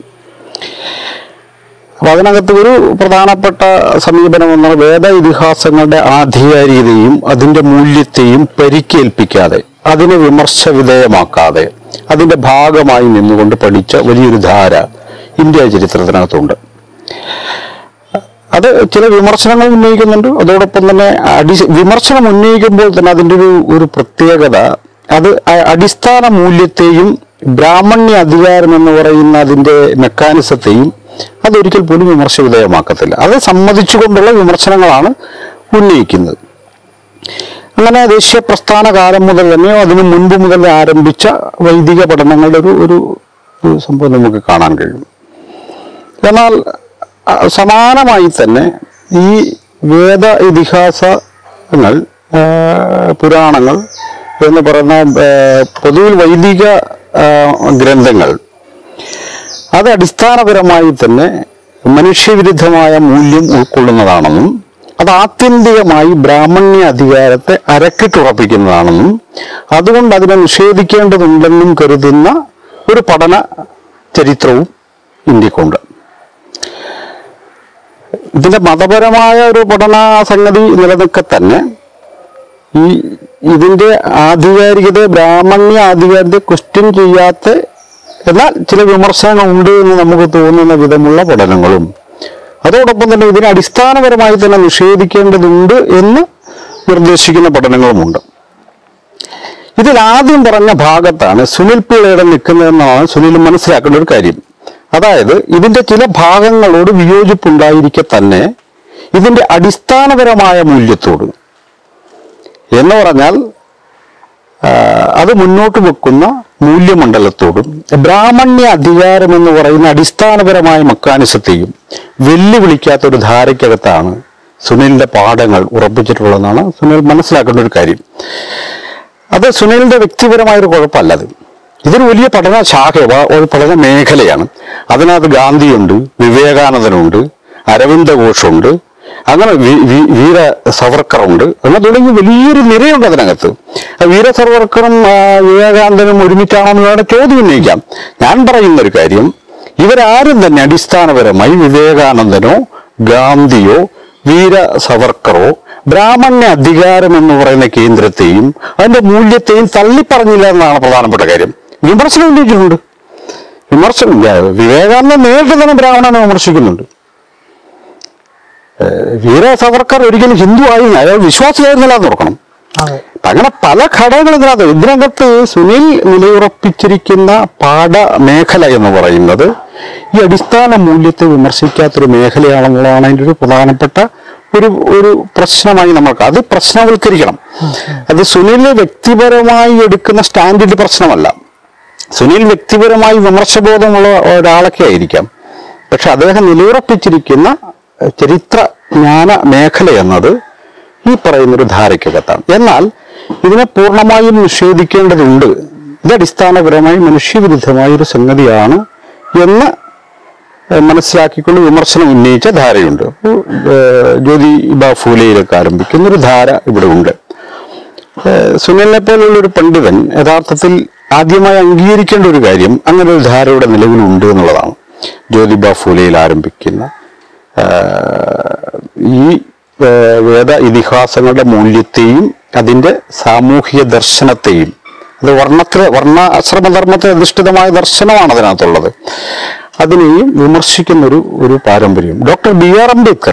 അപ്പൊ അതിനകത്ത് ഒരു പ്രധാനപ്പെട്ട സമീപനം എന്നാൽ വേദ ഇതിഹാസങ്ങളുടെ ആധികാരികതയും അതിന്റെ മൂല്യത്തെയും പരിക്കേൽപ്പിക്കാതെ അതിനെ വിമർശ വിധേയമാക്കാതെ അതിന്റെ ഭാഗമായി നിന്നുകൊണ്ട് പഠിച്ച വലിയൊരു ധാര ഇന്ത്യ ചരിത്രത്തിനകത്തുണ്ട് അത് ചില വിമർശനങ്ങൾ ഉന്നയിക്കുന്നുണ്ട് അതോടൊപ്പം തന്നെ അടി വിമർശനം ഉന്നയിക്കുമ്പോൾ തന്നെ അതിൻ്റെ ഒരു ഒരു പ്രത്യേകത അത് അ- അടിസ്ഥാന മൂല്യത്തെയും ബ്രാഹ്മണ്യ അധികാരം എന്ന് പറയുന്ന അതിന്റെ മെക്കാനിസത്തെയും അതൊരിക്കൽ പോലും വിമർശ വിധേയമാക്കത്തില്ല അത് സമ്മതിച്ചുകൊണ്ടുള്ള വിമർശനങ്ങളാണ് ഉന്നയിക്കുന്നത് അങ്ങനെ ദേശീയ പ്രസ്ഥാന കാലം മുതൽ തന്നെ അതിനു മുൻപ് മുതൽ ആരംഭിച്ച വൈദിക പഠനങ്ങളുടെ ഒരു ഒരു ഒരു സംഭവം നമുക്ക് കാണാൻ കഴിയും എന്നാൽ അ, സമാനമായി തന്നെ ഈ വേദ ഇതിഹാസങ്ങൾ ആ, പുരാണങ്ങൾ എന്ന് പറയുന്ന ആ, പൊതുവിൽ വൈദിക ആ, ഗ്രന്ഥങ്ങൾ അത് അടിസ്ഥാനപരമായി തന്നെ മനുഷ്യവിരുദ്ധമായ മൂല്യം ഉൾക്കൊള്ളുന്നതാണെന്നും അത് ആത്യന്തികമായി ബ്രാഹ്മണ്യ അധികാരത്തെ അരക്കിട്ടുറപ്പിക്കുന്നതാണെന്നും അതുകൊണ്ട് അതിനെ നിഷേധിക്കേണ്ടതുണ്ടെന്നും കരുതുന്ന ഒരു പഠന ചരിത്രവും ഇന്ത്യക്കുണ്ട് ഇതിന്റെ മതപരമായ ഒരു പഠന സംഗതി നിലനിൽക്കെ തന്നെ ഈ ഇതിന്റെ ആധികാരികത ബ്രാഹ്മണ്യ ആധികാരികത ക്വസ്റ്റ്യൻ ചെയ്യാത്ത എന്നാൽ ചില വിമർശനങ്ങൾ ഉണ്ട് എന്ന് നമുക്ക് തോന്നുന്ന വിധമുള്ള പഠനങ്ങളും അതോടൊപ്പം തന്നെ ഇതിനെ അടിസ്ഥാനപരമായി തന്നെ നിഷേധിക്കേണ്ടതുണ്ട് എന്ന് നിർദ്ദേശിക്കുന്ന പഠനങ്ങളുമുണ്ട് ഇതിൽ ആദ്യം പറഞ്ഞ ഭാഗത്താണ് സുനിൽ പിള്ളയുടെ നിൽക്കുന്നതെന്നാണ് സുനിൽ മനസ്സിലാക്കേണ്ട ഒരു കാര്യം അതായത് ഇതിന്റെ ചില ഭാഗങ്ങളോട് വിയോജിപ്പുണ്ടായിരിക്കെ തന്നെ ഇതിന്റെ അടിസ്ഥാനപരമായ മൂല്യത്തോട് എന്ന് പറഞ്ഞാൽ ആ, അത് മുന്നോട്ട് വെക്കുന്ന മൂല്യമണ്ഡലത്തോടും ബ്രാഹ്മണ്യ അധികാരം എന്ന് പറയുന്ന അടിസ്ഥാനപരമായ മെക്കാനിസത്തെയും വെല്ലുവിളിക്കാത്ത ഒരു ധാരയ്ക്കകത്താണ് സുനിലിന്റെ പാഠങ്ങൾ ഉറപ്പിച്ചിട്ടുള്ളതെന്നാണ് സുനിൽ മനസ്സിലാക്കേണ്ട ഒരു കാര്യം അത് സുനിലിന്റെ വ്യക്തിപരമായ ഒരു കുഴപ്പമല്ല അത് ഇതൊരു വലിയ പഠന ശാഖ വ- ഒരു പഠന മേഖലയാണ് അതിനകത്ത് ഗാന്ധിയുണ്ട് വിവേകാനന്ദനുണ്ട് അരവിന്ദ ഘോഷുണ്ട് അങ്ങനെ വി- വി- വീര സവർക്കറുണ്ട് അങ്ങനെ തുടങ്ങി വലിയൊരു നിരയുണ്ട് അതിനകത്ത് ആ വീര സവർക്കറും ആ, വിവേകാനന്ദനും ഒരുമിച്ചാണെന്ന് വേണം ചോദ്യം ഉന്നയിക്കാം ഞാൻ പറയുന്ന ഒരു കാര്യം ഇവരാരും തന്നെ അടിസ്ഥാനപരമായി വിവേകാനന്ദനോ ഗാന്ധിയോ വീര സവർക്കറോ ബ്രാഹ്മണ്യ അധികാരം എന്ന് പറയുന്ന കേന്ദ്രത്തെയും അതിന്റെ മൂല്യത്തെയും തള്ളിപ്പറഞ്ഞില്ല എന്നതാണ് പ്രധാനപ്പെട്ട കാര്യം വിമർശനം ഉന്നയിച്ചിട്ടുണ്ട് വിമർശനം വ്യ- വിവേകാനന്ദൻ നേരിട്ട് തന്നെ ബ്രാഹ്മണനെ വിമർശിക്കുന്നുണ്ട് ഏഹ് വീര സവർക്കർ ഒരിക്കലും ഹിന്ദു ആയിരുന്നു അയാൾ വിശ്വാസിയായിരുന്നില്ല എന്ന് ഓർക്കണം അതെ അങ്ങനെ പല ഘടകങ്ങൾ ഇതിനകത്ത് ഇതിനകത്ത് സുനിൽ നിലയുറപ്പിച്ചിരിക്കുന്ന പാഠ മേഖല എന്ന് പറയുന്നത് ഈ അടിസ്ഥാന മൂല്യത്തെ വിമർശിക്കാത്തൊരു മേഖലയാണെന്നുള്ളതാണ് അതിൻ്റെ ഒരു പ്രധാനപ്പെട്ട ഒരു ഒരു പ്രശ്നമായി നമുക്ക് അത് പ്രശ്നവൽക്കരിക്കണം അത് സുനിൽ വ്യക്തിപരമായി എടുക്കുന്ന സ്റ്റാൻഡിന്റെ പ്രശ്നമല്ല സുനിൽ വ്യക്തിപരമായി വിമർശബോധമുള്ള ഒരാളൊക്കെ ആയിരിക്കാം പക്ഷെ അദ്ദേഹം നിലയുറപ്പിച്ചിരിക്കുന്ന ഏഹ്, ചരിത്ര ജ്ഞാന മേഖല എന്നത് ഈ പറയുന്നൊരു ധാരയ്ക്കകത്താണ് എന്നാൽ ഇതിനെ പൂർണ്ണമായും നിഷേധിക്കേണ്ടതുണ്ട് ഇത് അടിസ്ഥാനപരമായി മനുഷ്യവിരുദ്ധമായ ഒരു സംഗതിയാണ് എന്ന് ഏഹ് മനസ്സിലാക്കിക്കൊണ്ട് വിമർശനം ഉന്നയിച്ച ധാരയുണ്ട് അപ്പോൾ ഏഹ് ജ്യോതി ബാഫൂലയിലൊക്കെ ആരംഭിക്കുന്ന ഒരു ധാര ഇവിടെ ഉണ്ട് ഏഹ് സുനിലിനെ പോലുള്ള ഒരു പണ്ഡിതൻ യഥാർത്ഥത്തിൽ ആദ്യമായി അംഗീകരിക്കേണ്ട ഒരു കാര്യം അങ്ങനെ ഒരു ധാര ഇവിടെ നിലവിലുണ്ട് എന്നുള്ളതാണ് ജ്യോതിബ ഫൂലയിൽ ആരംഭിക്കുന്ന ഏഹ് ഈ ഏഹ് വേദ ഇതിഹാസങ്ങളുടെ മൂല്യത്തെയും അതിൻ്റെ സാമൂഹിക ദർശനത്തെയും അത് വർണ്ണത്തിലെ വർണ്ണാശ്രമധർമ്മത്തെ അധിഷ്ഠിതമായ ദർശനമാണ് അതിനകത്തുള്ളത് അതിനെയും വിമർശിക്കുന്ന ഒരു ഒരു പാരമ്പര്യം ഡോക്ടർ ബി ആർ അംബേദ്കർ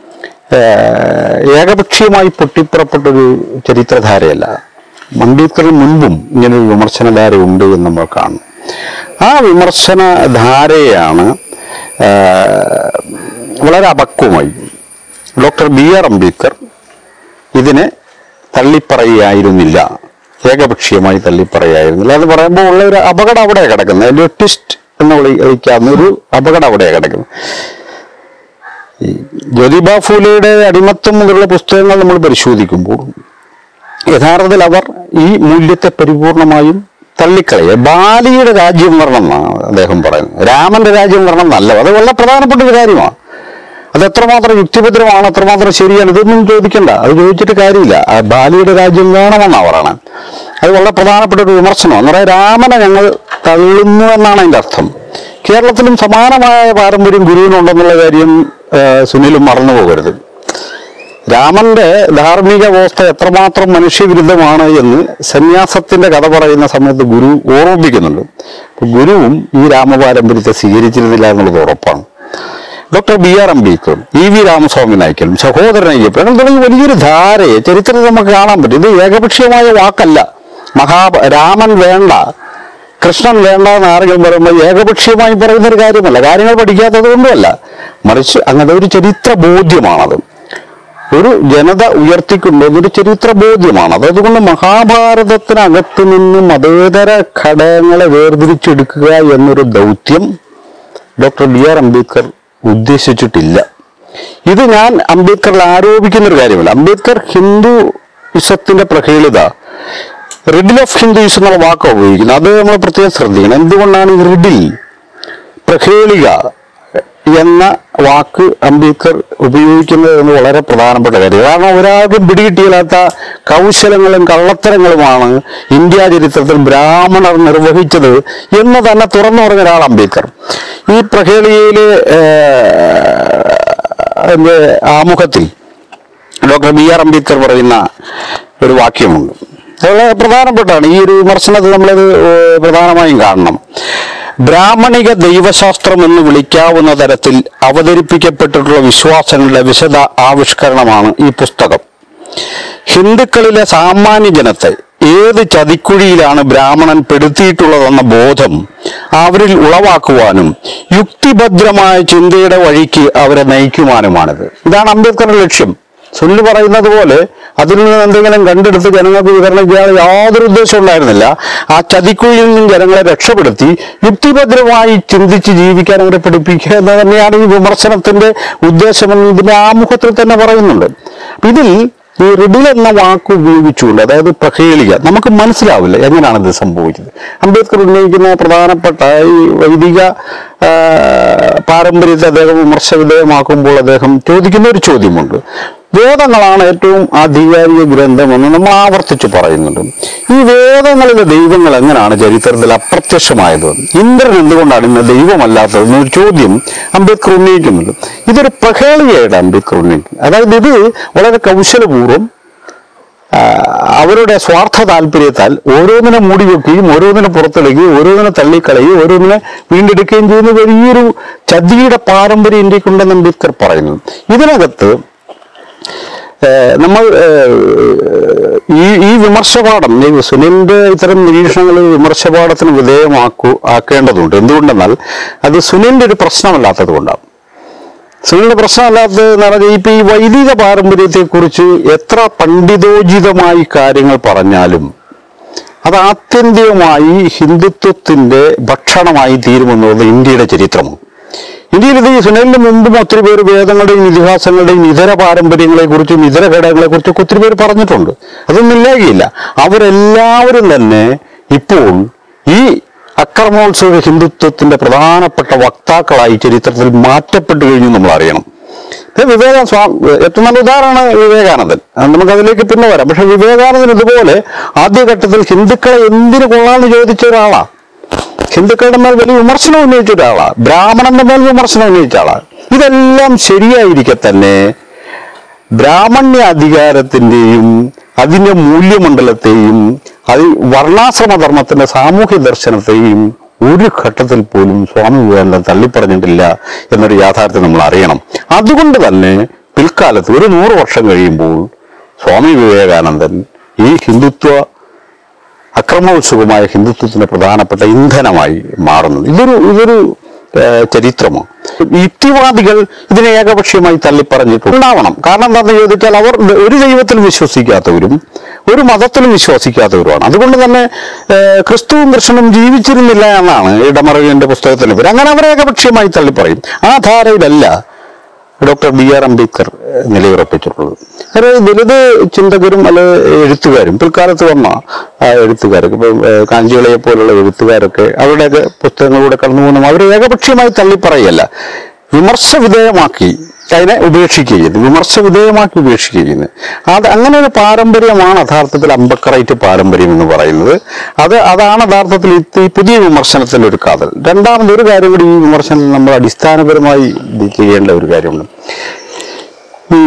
ഏഹ് ഏകപക്ഷീയമായി പൊട്ടിപ്പുറപ്പെട്ടൊരു ചരിത്രധാരയല്ല അംബേദ്കറിന് മുൻപും ഇങ്ങനൊരു വിമർശനധാര ഉണ്ട് എന്ന് നമ്മൾ കാണും ആ വിമർശന ധാരയാണ് ഏഹ് വളരെ അപക്വമായി ഡോക്ടർ ബി ആർ അംബേദ്കർ ഇതിനെ തള്ളിപ്പറയായിരുന്നില്ല ഏകപക്ഷീയമായി തള്ളിപ്പറയായിരുന്നില്ല അത് പറയുമ്പോൾ ഉള്ള ഒരു അപകടം അവിടെ കിടക്കുന്നത് അതിന്റെ ഒരു ട്വിസ്റ്റ് എന്ന് വിളി- വിളിക്കാവുന്ന ഒരു അപകടം അവിടെ കിടക്കുന്നത് ഈ ജ്യോതിബ ഫൂലെയുടെ അടിമത്തം മുതലുള്ള പുസ്തകങ്ങൾ നമ്മൾ പരിശോധിക്കുമ്പോൾ യഥാർത്ഥത്തിൽ അവർ ഈ മൂല്യത്തെ പരിപൂർണമായും തള്ളിക്കളയുക ബാലിയുടെ രാജ്യം വരണം എന്നാണ് അദ്ദേഹം പറയുന്നത് രാമന്റെ രാജ്യം വരണം എന്നല്ല അത് വളരെ പ്രധാനപ്പെട്ട ഒരു കാര്യമാണ് അത് എത്രമാത്രം യുക്തിഭദ്രമാണ് എത്രമാത്രം ശരിയാണ് ഇതൊന്നും ചോദിക്കണ്ട അത് ചോദിച്ചിട്ട് കാര്യമില്ല ആ ബാലിയുടെ രാജ്യം വേണമെന്നാണ് പറയണത് അത് വളരെ പ്രധാനപ്പെട്ട ഒരു വിമർശനമാണ് എന്ന് പറയാൻ രാമനെ ഞങ്ങൾ തള്ളുന്നു എന്നാണ് അതിന്റെ അർത്ഥം കേരളത്തിലും സമാനമായ പാരമ്പര്യം ഗുരുവിനുണ്ടെന്നുള്ള കാര്യം ആ, സുനിലും മറന്നു പോകരുത് രാമന്റെ ധാർമ്മിക വ്യവസ്ഥ എത്രമാത്രം മനുഷ്യവിരുദ്ധമാണ് എന്ന് സന്യാസത്തിന്റെ കഥ പറയുന്ന സമയത്ത് ഗുരു ഓർമ്മിപ്പിക്കുന്നുണ്ട് അപ്പൊ ഗുരുവും ഈ രാമപാരമ്പര്യത്തെ സ്വീകരിച്ചിരുന്നില്ല എന്നുള്ളത് ഉറപ്പാണ് ഡോക്ടർ ബി ആർ അംബേദ്കറും ഇ വി രാമസ്വാമി നായ്ക്കലും സഹോദരൻ അയ്യപ്പൻ അങ്ങനെ തുടങ്ങി വലിയൊരു ധാരയെ ചരിത്രത്തിൽ നമുക്ക് കാണാൻ പറ്റും ഇത് ഏകപക്ഷീയമായ വാക്കല്ല മഹാ രാമൻ വേണ്ട കൃഷ്ണൻ വേണ്ട എന്ന് ആരെങ്കിലും പറയുമ്പോൾ ഏകപക്ഷീയമായി പറയുന്ന ഒരു കാര്യമല്ല കാര്യങ്ങൾ പഠിക്കാത്തത് കൊണ്ടുമല്ല മറിച്ച് അങ്ങനെ ഒരു ചരിത്ര ബോധ്യമാണത് ഒരു ജനത ഉയർത്തിക്കൊണ്ടുവന്ന ഒരു ചരിത്ര ബോധ്യമാണ് അതുകൊണ്ട് മഹാഭാരതത്തിനകത്ത് നിന്ന് മതേതര ഘടകങ്ങളെ വേർതിരിച്ചെടുക്കുക എന്നൊരു ദൗത്യം ഡോക്ടർ ബി ആർ അംബേദ്കർ ഉദ്ദേശിച്ചിട്ടില്ല ഇത് ഞാൻ അംബേദ്കറിൽ ആരോപിക്കുന്ന ഒരു കാര്യമല്ല അംബേദ്കർ ഹിന്ദു ഇസത്തിന്റെ പ്രഹേളിത റിഡിൽ ഓഫ് ഹിന്ദുയിസം എന്നുള്ള വാക്ക് ഉപയോഗിക്കുന്നത് അത് നമ്മൾ പ്രത്യേകം ശ്രദ്ധിക്കണം എന്തുകൊണ്ടാണ് ഈ റിഡിൽ പ്രഹേളിക എന്ന വാക്ക് അംബേദ്കർ ഉപയോഗിക്കുന്നത് എന്ന് വളരെ പ്രധാനപ്പെട്ട കാര്യം കാരണം ഒരാൾക്ക് പിടികിട്ടിയില്ലാത്ത കൗശലങ്ങളും കള്ളത്തരങ്ങളുമാണ് ഇന്ത്യ ചരിത്രത്തിൽ ബ്രാഹ്മണർ നിർവഹിച്ചത് എന്ന് തന്നെ തുറന്നു പറഞ്ഞ ഒരാൾ അംബേദ്കർ ഈ പ്രഹേളിയയിലെ അതിന്റെ ആമുഖത്തിൽ ഡോക്ടർ ബി ആർ അംബേദ്കർ പറയുന്ന ഒരു വാക്യമുണ്ട് അത് വളരെ പ്രധാനപ്പെട്ടാണ് ഈ ഒരു വിമർശനത്തിൽ നമ്മളത് ഏഹ്, പ്രധാനമായും കാണണം ബ്രാഹ്മണിക ദൈവശാസ്ത്രം എന്ന് വിളിക്കാവുന്ന തരത്തിൽ അവതരിപ്പിക്കപ്പെട്ടിട്ടുള്ള വിശ്വാസങ്ങളുടെ വിശദ ആവിഷ്കരണമാണ് ഈ പുസ്തകം ഹിന്ദുക്കളിലെ സാമാന്യ ജനത്തെ ഏത് ചതിക്കുഴിയിലാണ് ബ്രാഹ്മണൻ പെടുത്തിയിട്ടുള്ളതെന്ന ബോധം അവരിൽ ഉളവാക്കുവാനും യുക്തിഭദ്രമായ ചിന്തയുടെ വഴിക്ക് അവരെ നയിക്കുവാനുമാണിത് ഇതാണ് അംബേദ്കറുടെ ലക്ഷ്യം സുനിൽ പറയുന്നത് പോലെ അതിൽ നിന്ന് എന്തെങ്കിലും കണ്ടെടുത്ത് ജനങ്ങൾക്ക് വിതരണം ചെയ്യാൻ യാതൊരു ഉദ്ദേശം ഉണ്ടായിരുന്നില്ല ആ ചതിക്കുഴിയിൽ നിന്നും ജനങ്ങളെ രക്ഷപ്പെടുത്തി യുക്തിഭദ്രമായി ചിന്തിച്ച് ജീവിക്കാൻ അവരെ പഠിപ്പിക്കുക എന്ന് തന്നെയാണ് ഈ വിമർശനത്തിന്റെ ഉദ്ദേശമെന്ന് ഇതിന്റെ ആമുഖത്തിൽ തന്നെ പറയുന്നുണ്ട് അപ്പൊ ഇതിൽ ഈ റിഡിൽ എന്ന വാക്ക് ഉപയോഗിച്ചുകൊണ്ട് അതായത് പ്രഹേളിക നമുക്ക് മനസ്സിലാവില്ല എങ്ങനെയാണ് ഇത് സംഭവിച്ചത് അംബേദ്കർ ഉന്നയിക്കുന്ന പ്രധാനപ്പെട്ട ഈ വൈദിക ആ, പാരമ്പര്യത്തെ അദ്ദേഹം വിമർശ വിധേയമാക്കുമ്പോൾ അദ്ദേഹം ചോദിക്കുന്ന ഒരു ചോദ്യമുണ്ട് വേദങ്ങളാണ് ഏറ്റവും ആധികാരിക ഗ്രന്ഥമെന്ന് നമ്മൾ ആവർത്തിച്ച് പറയുന്നുണ്ട് ഈ വേദങ്ങളിലെ ദൈവങ്ങൾ എങ്ങനെയാണ് ചരിത്രത്തിൽ അപ്രത്യക്ഷമായത് ഇന്ദ്രൻ എന്തുകൊണ്ടാണ് ഇന്ന് ദൈവമല്ലാത്തത് എന്നൊരു ചോദ്യം അംബേദ്കർ ഉന്നയിക്കുന്നുണ്ട് ഇതൊരു പ്രഹേളിയായിട്ട് അംബേദ്കർ ഉന്നയിക്കുന്നു അതായത് ഇത് വളരെ കൗശലപൂർവ്വം ആ, അവരുടെ സ്വാർത്ഥ താല്പര്യത്താൽ ഓരോന്നിനെ മൂടി വെക്കുകയും ഓരോന്നിനെ പുറത്തെടുക്കുകയും ഓരോന്നിനെ തള്ളിക്കളയുകയും ഓരോന്നിനെ വീണ്ടെടുക്കുകയും ചെയ്യുന്ന വലിയൊരു ചതിയുടെ പാരമ്പര്യം ഇന്ത്യക്കുണ്ടെന്ന് അംബേദ്കർ പറയുന്നു ഇതിനകത്ത് ഏഹ്, നമ്മൾ ഏഹ്, ഈ ഈ വിമർശപാഠം ഈ സുനിലിന്റെ ഇത്തരം നിരീക്ഷണങ്ങൾ വിമർശപാഠത്തിന് വിധേയമാക്കൂ ആക്കേണ്ടതുണ്ട് എന്തുകൊണ്ടെന്നാൽ അത് സുനിലിന്റെ ഒരു പ്രശ്നമല്ലാത്തത് കൊണ്ടാണ് സുനിലിന്റെ പ്രശ്നമല്ലാത്തത് എന്ന് പറഞ്ഞാൽ ഇപ്പൊ ഈ വൈദിക പാരമ്പര്യത്തെക്കുറിച്ച് എത്ര പണ്ഡിതോചിതമായി കാര്യങ്ങൾ പറഞ്ഞാലും അത് ആത്യന്തികമായി ഹിന്ദുത്വത്തിന്റെ ഭക്ഷണമായി തീരുമെന്നുള്ളത് ഇന്ത്യയുടെ ചരിത്രമാണ് ഇന്ത്യയിൽ ഇത് ഈ സുനിലിന് മുമ്പും ഒത്തിരി പേര് വേദങ്ങളുടെയും ഇതിഹാസങ്ങളുടെയും ഇതര പാരമ്പര്യങ്ങളെ കുറിച്ചും ഇതര ഘടകങ്ങളെ കുറിച്ചൊക്കെ ഒത്തിരി പേര് പറഞ്ഞിട്ടുണ്ട് അതൊന്നും ഇല്ലാകില്ല അവരെല്ലാവരും തന്നെ ഇപ്പോൾ ഈ അക്രമോത്സവ ഹിന്ദുത്വത്തിന്റെ പ്രധാനപ്പെട്ട വക്താക്കളായി ചരിത്രത്തിൽ മാറ്റപ്പെട്ടു കഴിഞ്ഞു നമ്മൾ അറിയണം ഇത് വിവേക സ്വാമി ഏറ്റവും നല്ല ഉദാഹരണമാണ് വിവേകാനന്ദൻ അത് നമുക്ക് അതിലേക്ക് പിന്നെ വരാം പക്ഷെ വിവേകാനന്ദൻ ഇതുപോലെ ആദ്യഘട്ടത്തിൽ ഹിന്ദുക്കളെ എന്തിനു കൊള്ളാന്ന് ചോദിച്ച ഒരാളാ ഹിന്ദുക്കളുടെ മേൽ വലിയ വിമർശനം ഉന്നയിച്ച ഒരാളാ ബ്രാഹ്മണന്റെ മേൽ വിമർശനം ഉന്നയിച്ച ആളാ ഇതെല്ലാം ശരിയായിരിക്കെ തന്നെ ബ്രാഹ്മണ്യ അധികാരത്തിന്റെയും അതിന്റെ മൂല്യമണ്ഡലത്തെയും അത് വർണ്ണാശ്രമ ധർമ്മത്തിന്റെ സാമൂഹ്യ ദർശനത്തെയും ഒരു ഘട്ടത്തിൽ പോലും സ്വാമി വിവേകാനന്ദൻ തള്ളിപ്പറഞ്ഞിട്ടില്ല എന്നൊരു യാഥാർത്ഥ്യം നമ്മൾ അറിയണം അതുകൊണ്ട് തന്നെ പിൽക്കാലത്ത് ഒരു നൂറ് വർഷം കഴിയുമ്പോൾ സ്വാമി വിവേകാനന്ദൻ ഈ ഹിന്ദുത്വ അക്രമോത്സുകമായ ഹിന്ദുത്വത്തിന്റെ പ്രധാനപ്പെട്ട ഇന്ധനമായി മാറുന്നത് ഇതൊരു ഇതൊരു ഏഹ്, ചരിത്രമാണ് യുക്തിവാദികൾ ഇതിനെ ഏകപക്ഷീയമായി തള്ളിപ്പറഞ്ഞിട്ടുണ്ടാവണം കാരണം എന്താണെന്ന് ചോദിച്ചാൽ അവർ ഒരു ദൈവത്തിൽ വിശ്വസിക്കാത്തവരും ഒരു മതത്തിലും വിശ്വസിക്കാത്തവരുമാണ് അതുകൊണ്ട് തന്നെ ഏഹ്, ക്രിസ്തുവും കൃഷ്ണനും ജീവിച്ചിരുന്നില്ല എന്നാണ് ഇടമറവിന്റെ പുസ്തകത്തിന് പേര് അങ്ങനെ അവർ ഏകപക്ഷീയമായി തള്ളിപ്പറയും ആ ധാരയിലല്ല ഡോക്ടർ ബി ആർ അംബേദ്കർ ഏഹ്, നിലയുറപ്പിച്ചിട്ടുള്ളത് അതായത് ദലിത് ചിന്തകരും അല്ലെ എഴുത്തുകാരും പിൽക്കാലത്ത് വന്ന ആ എഴുത്തുകാരൊക്കെ ഇപ്പം ഏഹ്, കാഞ്ചികളെ പോലുള്ള എഴുത്തുകാരൊക്കെ അവരുടെയൊക്കെ പുസ്തകങ്ങളിലൂടെ കടന്നു പോകുന്ന അവർ ഏകപക്ഷീയമായി തള്ളിപ്പറയല്ല വിമർശ വിധേയമാക്കി അതിനെ ഉപേക്ഷിക്കുകയും വിമർശ വിധേയമാക്കി ഉപേക്ഷിക്കുകയും അത് അങ്ങനെ ഒരു പാരമ്പര്യമാണ് യഥാർത്ഥത്തിൽ അമ്പക്കറൈറ്റ് പാരമ്പര്യം എന്ന് പറയുന്നത് അത് അതാണ് യഥാർത്ഥത്തിൽ ഇത് ഈ പുതിയ വിമർശനത്തിന്റെ ഒരു കാതൽ രണ്ടാമത് ഒരു കാര്യം കൂടി ഈ വിമർശനം നമ്മൾ അടിസ്ഥാനപരമായി ഇത് ചെയ്യേണ്ട ഒരു കാര്യമുണ്ട് ഈ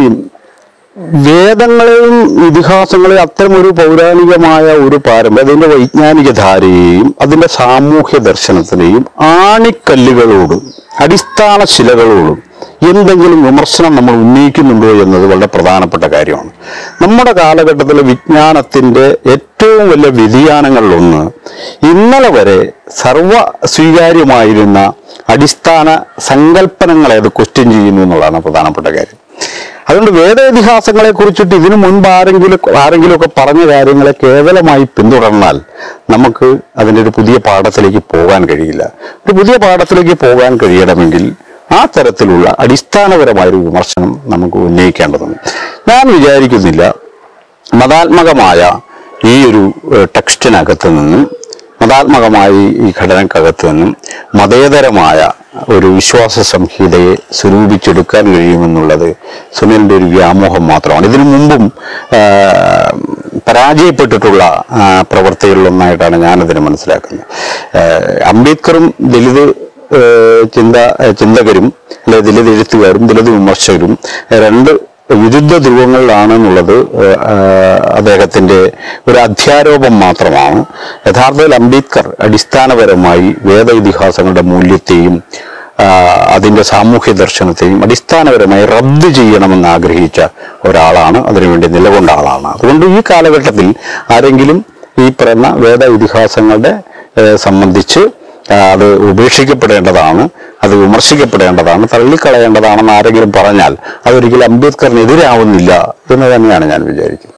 വേദങ്ങളെയും ഇതിഹാസങ്ങളെയും അത്തരം ഒരു പൗരാണികമായ ഒരു പാരമ്പര്യം അതിന്റെ വൈജ്ഞാനിക ധാരയെയും അതിന്റെ സാമൂഹ്യ ദർശനത്തിനെയും ആണിക്കല്ലുകളോടും അടിസ്ഥാന ശിലകളോടും എന്തെങ്കിലും വിമർശനം നമ്മൾ ഉന്നയിക്കുന്നുണ്ടോ എന്നത് വളരെ പ്രധാനപ്പെട്ട കാര്യമാണ് നമ്മുടെ കാലഘട്ടത്തിലെ വിജ്ഞാനത്തിന്റെ ഏറ്റവും വലിയ വ്യതിയാനങ്ങളിലൊന്ന് ഇന്നലെ വരെ സർവ സ്വീകാര്യമായിരുന്ന അടിസ്ഥാന സങ്കല്പനങ്ങളെ അത് ക്വസ്റ്റ്യൻ ചെയ്യുന്നു എന്നുള്ളതാണ് പ്രധാനപ്പെട്ട കാര്യം അതുകൊണ്ട് വേദേതിഹാസങ്ങളെ കുറിച്ചിട്ട് ഇതിനു മുൻപ് ആരെങ്കിലും ആരെങ്കിലും ഒക്കെ പറഞ്ഞ കാര്യങ്ങളെ കേവലമായി പിന്തുടർന്നാൽ നമുക്ക് അതിൻ്റെ ഒരു പുതിയ പാഠത്തിലേക്ക് പോകാൻ കഴിയില്ല ഒരു പുതിയ പാഠത്തിലേക്ക് പോകാൻ കഴിയണമെങ്കിൽ ആ തരത്തിലുള്ള അടിസ്ഥാനപരമായ ഒരു വിമർശനം നമുക്ക് ഉന്നയിക്കേണ്ടതുണ്ട് ഞാൻ വിചാരിക്കുന്നില്ല മതാത്മകമായ ഈ ഒരു ഏഹ്, ടെക്സ്റ്റിനകത്ത് നിന്നും മതാത്മകമായ ഈ ഘടനക്കകത്ത് നിന്നും മതേതരമായ ഒരു വിശ്വാസ സംഹിതയെ സ്വരൂപിച്ചെടുക്കാൻ കഴിയുമെന്നുള്ളത് സുനിലിന്റെ ഒരു വ്യാമോഹം മാത്രമാണ് ഇതിനു മുമ്പും ആ, പരാജയപ്പെട്ടിട്ടുള്ള ആ, പ്രവർത്തികളിലൊന്നായിട്ടാണ് ഞാനതിനെ മനസ്സിലാക്കുന്നത് ആ, അംബേദ്കറും ദലിത് ആ, ചിന്ത ചിന്തകരും അല്ലെ ദലിത് എഴുത്തുകാരും ദലിത് വിമർശകരും രണ്ട് വിരുദ്ധ ധ്രുവങ്ങളിലാണെന്നുള്ളത് ഏഹ്, ആഹ്, അദ്ദേഹത്തിന്റെ ഒരു അധ്യാരോപം മാത്രമാണ് യഥാർത്ഥത്തിൽ അംബേദ്കർ അടിസ്ഥാനപരമായി വേദ ഇതിഹാസങ്ങളുടെ മൂല്യത്തെയും ആഹ്, അതിന്റെ സാമൂഹ്യ ദർശനത്തെയും അടിസ്ഥാനപരമായി റദ്ദ് ചെയ്യണമെന്ന് ആഗ്രഹിച്ച ഒരാളാണ് അതിനുവേണ്ടി നിലകൊണ്ട ആളാണ് അതുകൊണ്ട് ഈ കാലഘട്ടത്തിൽ ആരെങ്കിലും ഈ പറയുന്ന വേദ ഇതിഹാസങ്ങളുടെ ഏഹ്, സംബന്ധിച്ച് ആ, അത് ഉപേക്ഷിക്കപ്പെടേണ്ടതാണ് അത് വിമർശിക്കപ്പെടേണ്ടതാണ് തള്ളിക്കളയേണ്ടതാണെന്ന് ആരെങ്കിലും പറഞ്ഞാൽ അതൊരിക്കലും അംബേദ്കറിനെതിരാവുന്നില്ല എന്ന് തന്നെയാണ് ഞാൻ വിചാരിക്കുന്നത്